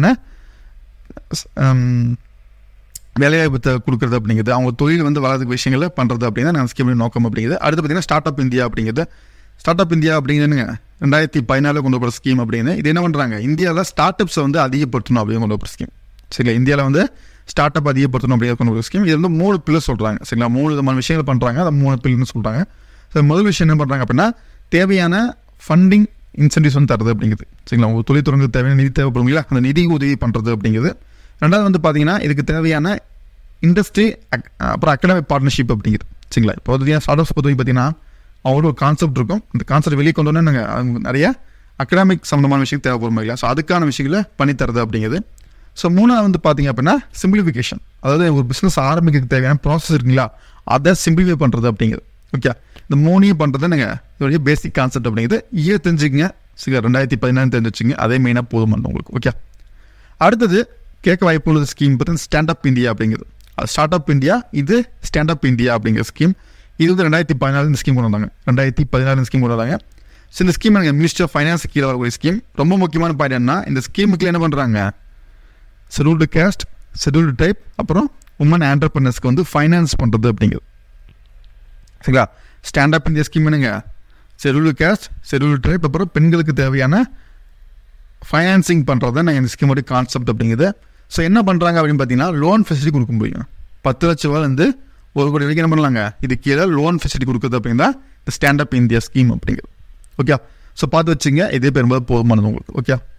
ஹம், வேலைவாய்ப்பு கொடுக்குறது அப்படிங்கிறது அவங்க தொழில் வந்து வளர்றதுக்கு விஷயங்களை பண்ணுறது அப்படின்னா நான் ஸ்கீம் நோக்கம் அப்படிங்கிறது அடுத்து பார்த்தீங்கன்னா ஸ்டார்ட் அப் இந்தியா அப்படிங்கிறது ஸ்டார்ட் அப் இந்தியா அப்படிங்கிறதுங்க ரெண்டாயிரத்தி பதினாலில் கொண்டு போகிற ஸ்கீம் அப்படின்னு இது என்ன பண்ணுறாங்க இந்தியாவில் ஸ்டார்ட் அப்ஸை வந்து அதிகப்படுத்தணும் அப்படின்னு கொண்டு போகிற ஸ்கீம் சரிங்களா இந்தியாவில் வந்து ஸ்டார்ட் அப் அதிகப்படுத்தணும் அப்படிங்கிற கொண்டு போகிற ஸ்கீம் இது வந்து மூணு பில்லர் சொல்கிறாங்க சரிங்களா மூணு விதமான விஷயங்கள் பண்ணுறாங்க அதை மூணு பில்லுன்னு சொல்கிறாங்க ஸோ முதல் விஷயம் என்ன பண்ணுறாங்க அப்படின்னா தேவையான ஃபண்டிங் இன்சென்டிவ்ஸ் வந்து தருது அப்படிங்கிறது சரிங்களா உங்கள் தொழில் தொடங்க தேவையான நிதி தேவைப்படும் இல்லையா அந்த நிதி உதவி பண்ணுறது அப்படிங்கிறது ரெண்டாவது வந்து பார்த்தீங்கன்னா இதுக்கு தேவையான இண்டஸ்ட்ரி அப்புறம் அகடமிக் பார்ட்னர்ஷிப் அப்படிங்கிறது சரிங்களா இப்போ பார்த்தீங்கன்னா ஸ்டார்ட் அப்ஸ் பொறுத்த பார்த்தீங்கன்னா அவங்களோட ஒரு கான்செப்ட் இருக்கும் இந்த கான்செப்ட் வெளியே கொண்டு வந்தோன்னா நாங்கள் அவங்க நிறைய அகடாமிக் சம்மந்தமான விஷயம் தேவைப்படும் இல்லையா ஸோ அதுக்கான விஷயங்களை பண்ணி தரது அப்படிங்கிறது ஸோ மூணாவது வந்து பார்த்தீங்க அப்படின்னா சிம்பிளிஃபிகேஷன் அதாவது ஒரு பிஸ்னஸ் ஆரம்பிக்கிறதுக்கு தேவையான ப்ராசஸ் இருக்குங்களா அதை சிம்பிளிஃபை பண்ணுறது அப்படிங்கிறது ஓகே இந்த மூணையும் பண்ணுறது நாங்கள் இதோடைய பேசிக் கான்செப்ட் அப்படிங்கிறது இயர் தெரிஞ்சுக்கங்க சரி ரெண்டாயிரத்தி பதினாறு தெரிஞ்சு வச்சுங்க அதே மெயினாக போதும் உங்களுக்கு ஓகே அடுத்தது கேட்க வாய்ப்பு உள்ள ஸ்கீம் பார்த்தீங்கன்னா ஸ்டாண்ட் அப் இந்தியா அப்படிங்கிறது அது ஸ்டார்ட் அப் இந்தியா இது ஸ்டாண்ட் அப் இந்தியா அப்படிங்கிற ஸ்கீம் இது வந்து ரெண்டாயிரத்தி பதினாலு இந்த ஸ்கீம் கொண்டு வந்தாங்க ரெண்டாயிரத்தி பதினாலு இந்த ஸ்கீம் கொண்டு வந்தாங்க ஸோ இந்த ஸ்கீம் எனக்கு மினிஸ்டர் ஆஃப் ஃபைனான்ஸ் கீழே வரக்கூடிய ஸ்கீம் ரொம்ப முக்கியமான பாயிண்ட் என்ன இந்த ஸ்கீமுக்கு என்ன பண்ணுறாங்க ஷெடியூல்டு கேஸ்ட் ஷெடியூல்டு டைப் அப்புறம் உமன் ஆண்டர்பிரினர்ஸ்க்கு வந்து ஃபைனான்ஸ் பண்ணுறது அப்படிங்கிறது சரிங்களா ஸ்டாண்ட் அப் இந்தியா ஸ்கீம் என்னங்க ஷெடியூல்டு கேஸ்ட் ஷெடியூல்டு டைப் அப்புறம் பெண்களுக்கு தேவையான ஃபைனான்சிங் பண்ணுறது தான் இந்த ஸ்கீமோட கான்செப்ட் அப்படிங்கிறது ஸோ என்ன பண்ணுறாங்க அப்படின்னு பார்த்தீங்கன்னா லோன் ஃபெசிலிட்டி கொடுக்க முடியும் பத்து லட்ச ரூபாயிலேருந்து ஒரு கோடி வரைக்கும் என்ன பண்ணலாங்க இது கீழே லோன் ஃபெசிலிட்டி கொடுக்குறது அப்படின்னா இந்த ஸ்டாண்ட் அப் இந்தியா ஸ்கீம் அப்படிங்கிறது ஓகே ஸோ பார்த்து வச்சுங்க இதே பெரும்பாலும் போதுமானது உங்களுக்கு ஓகே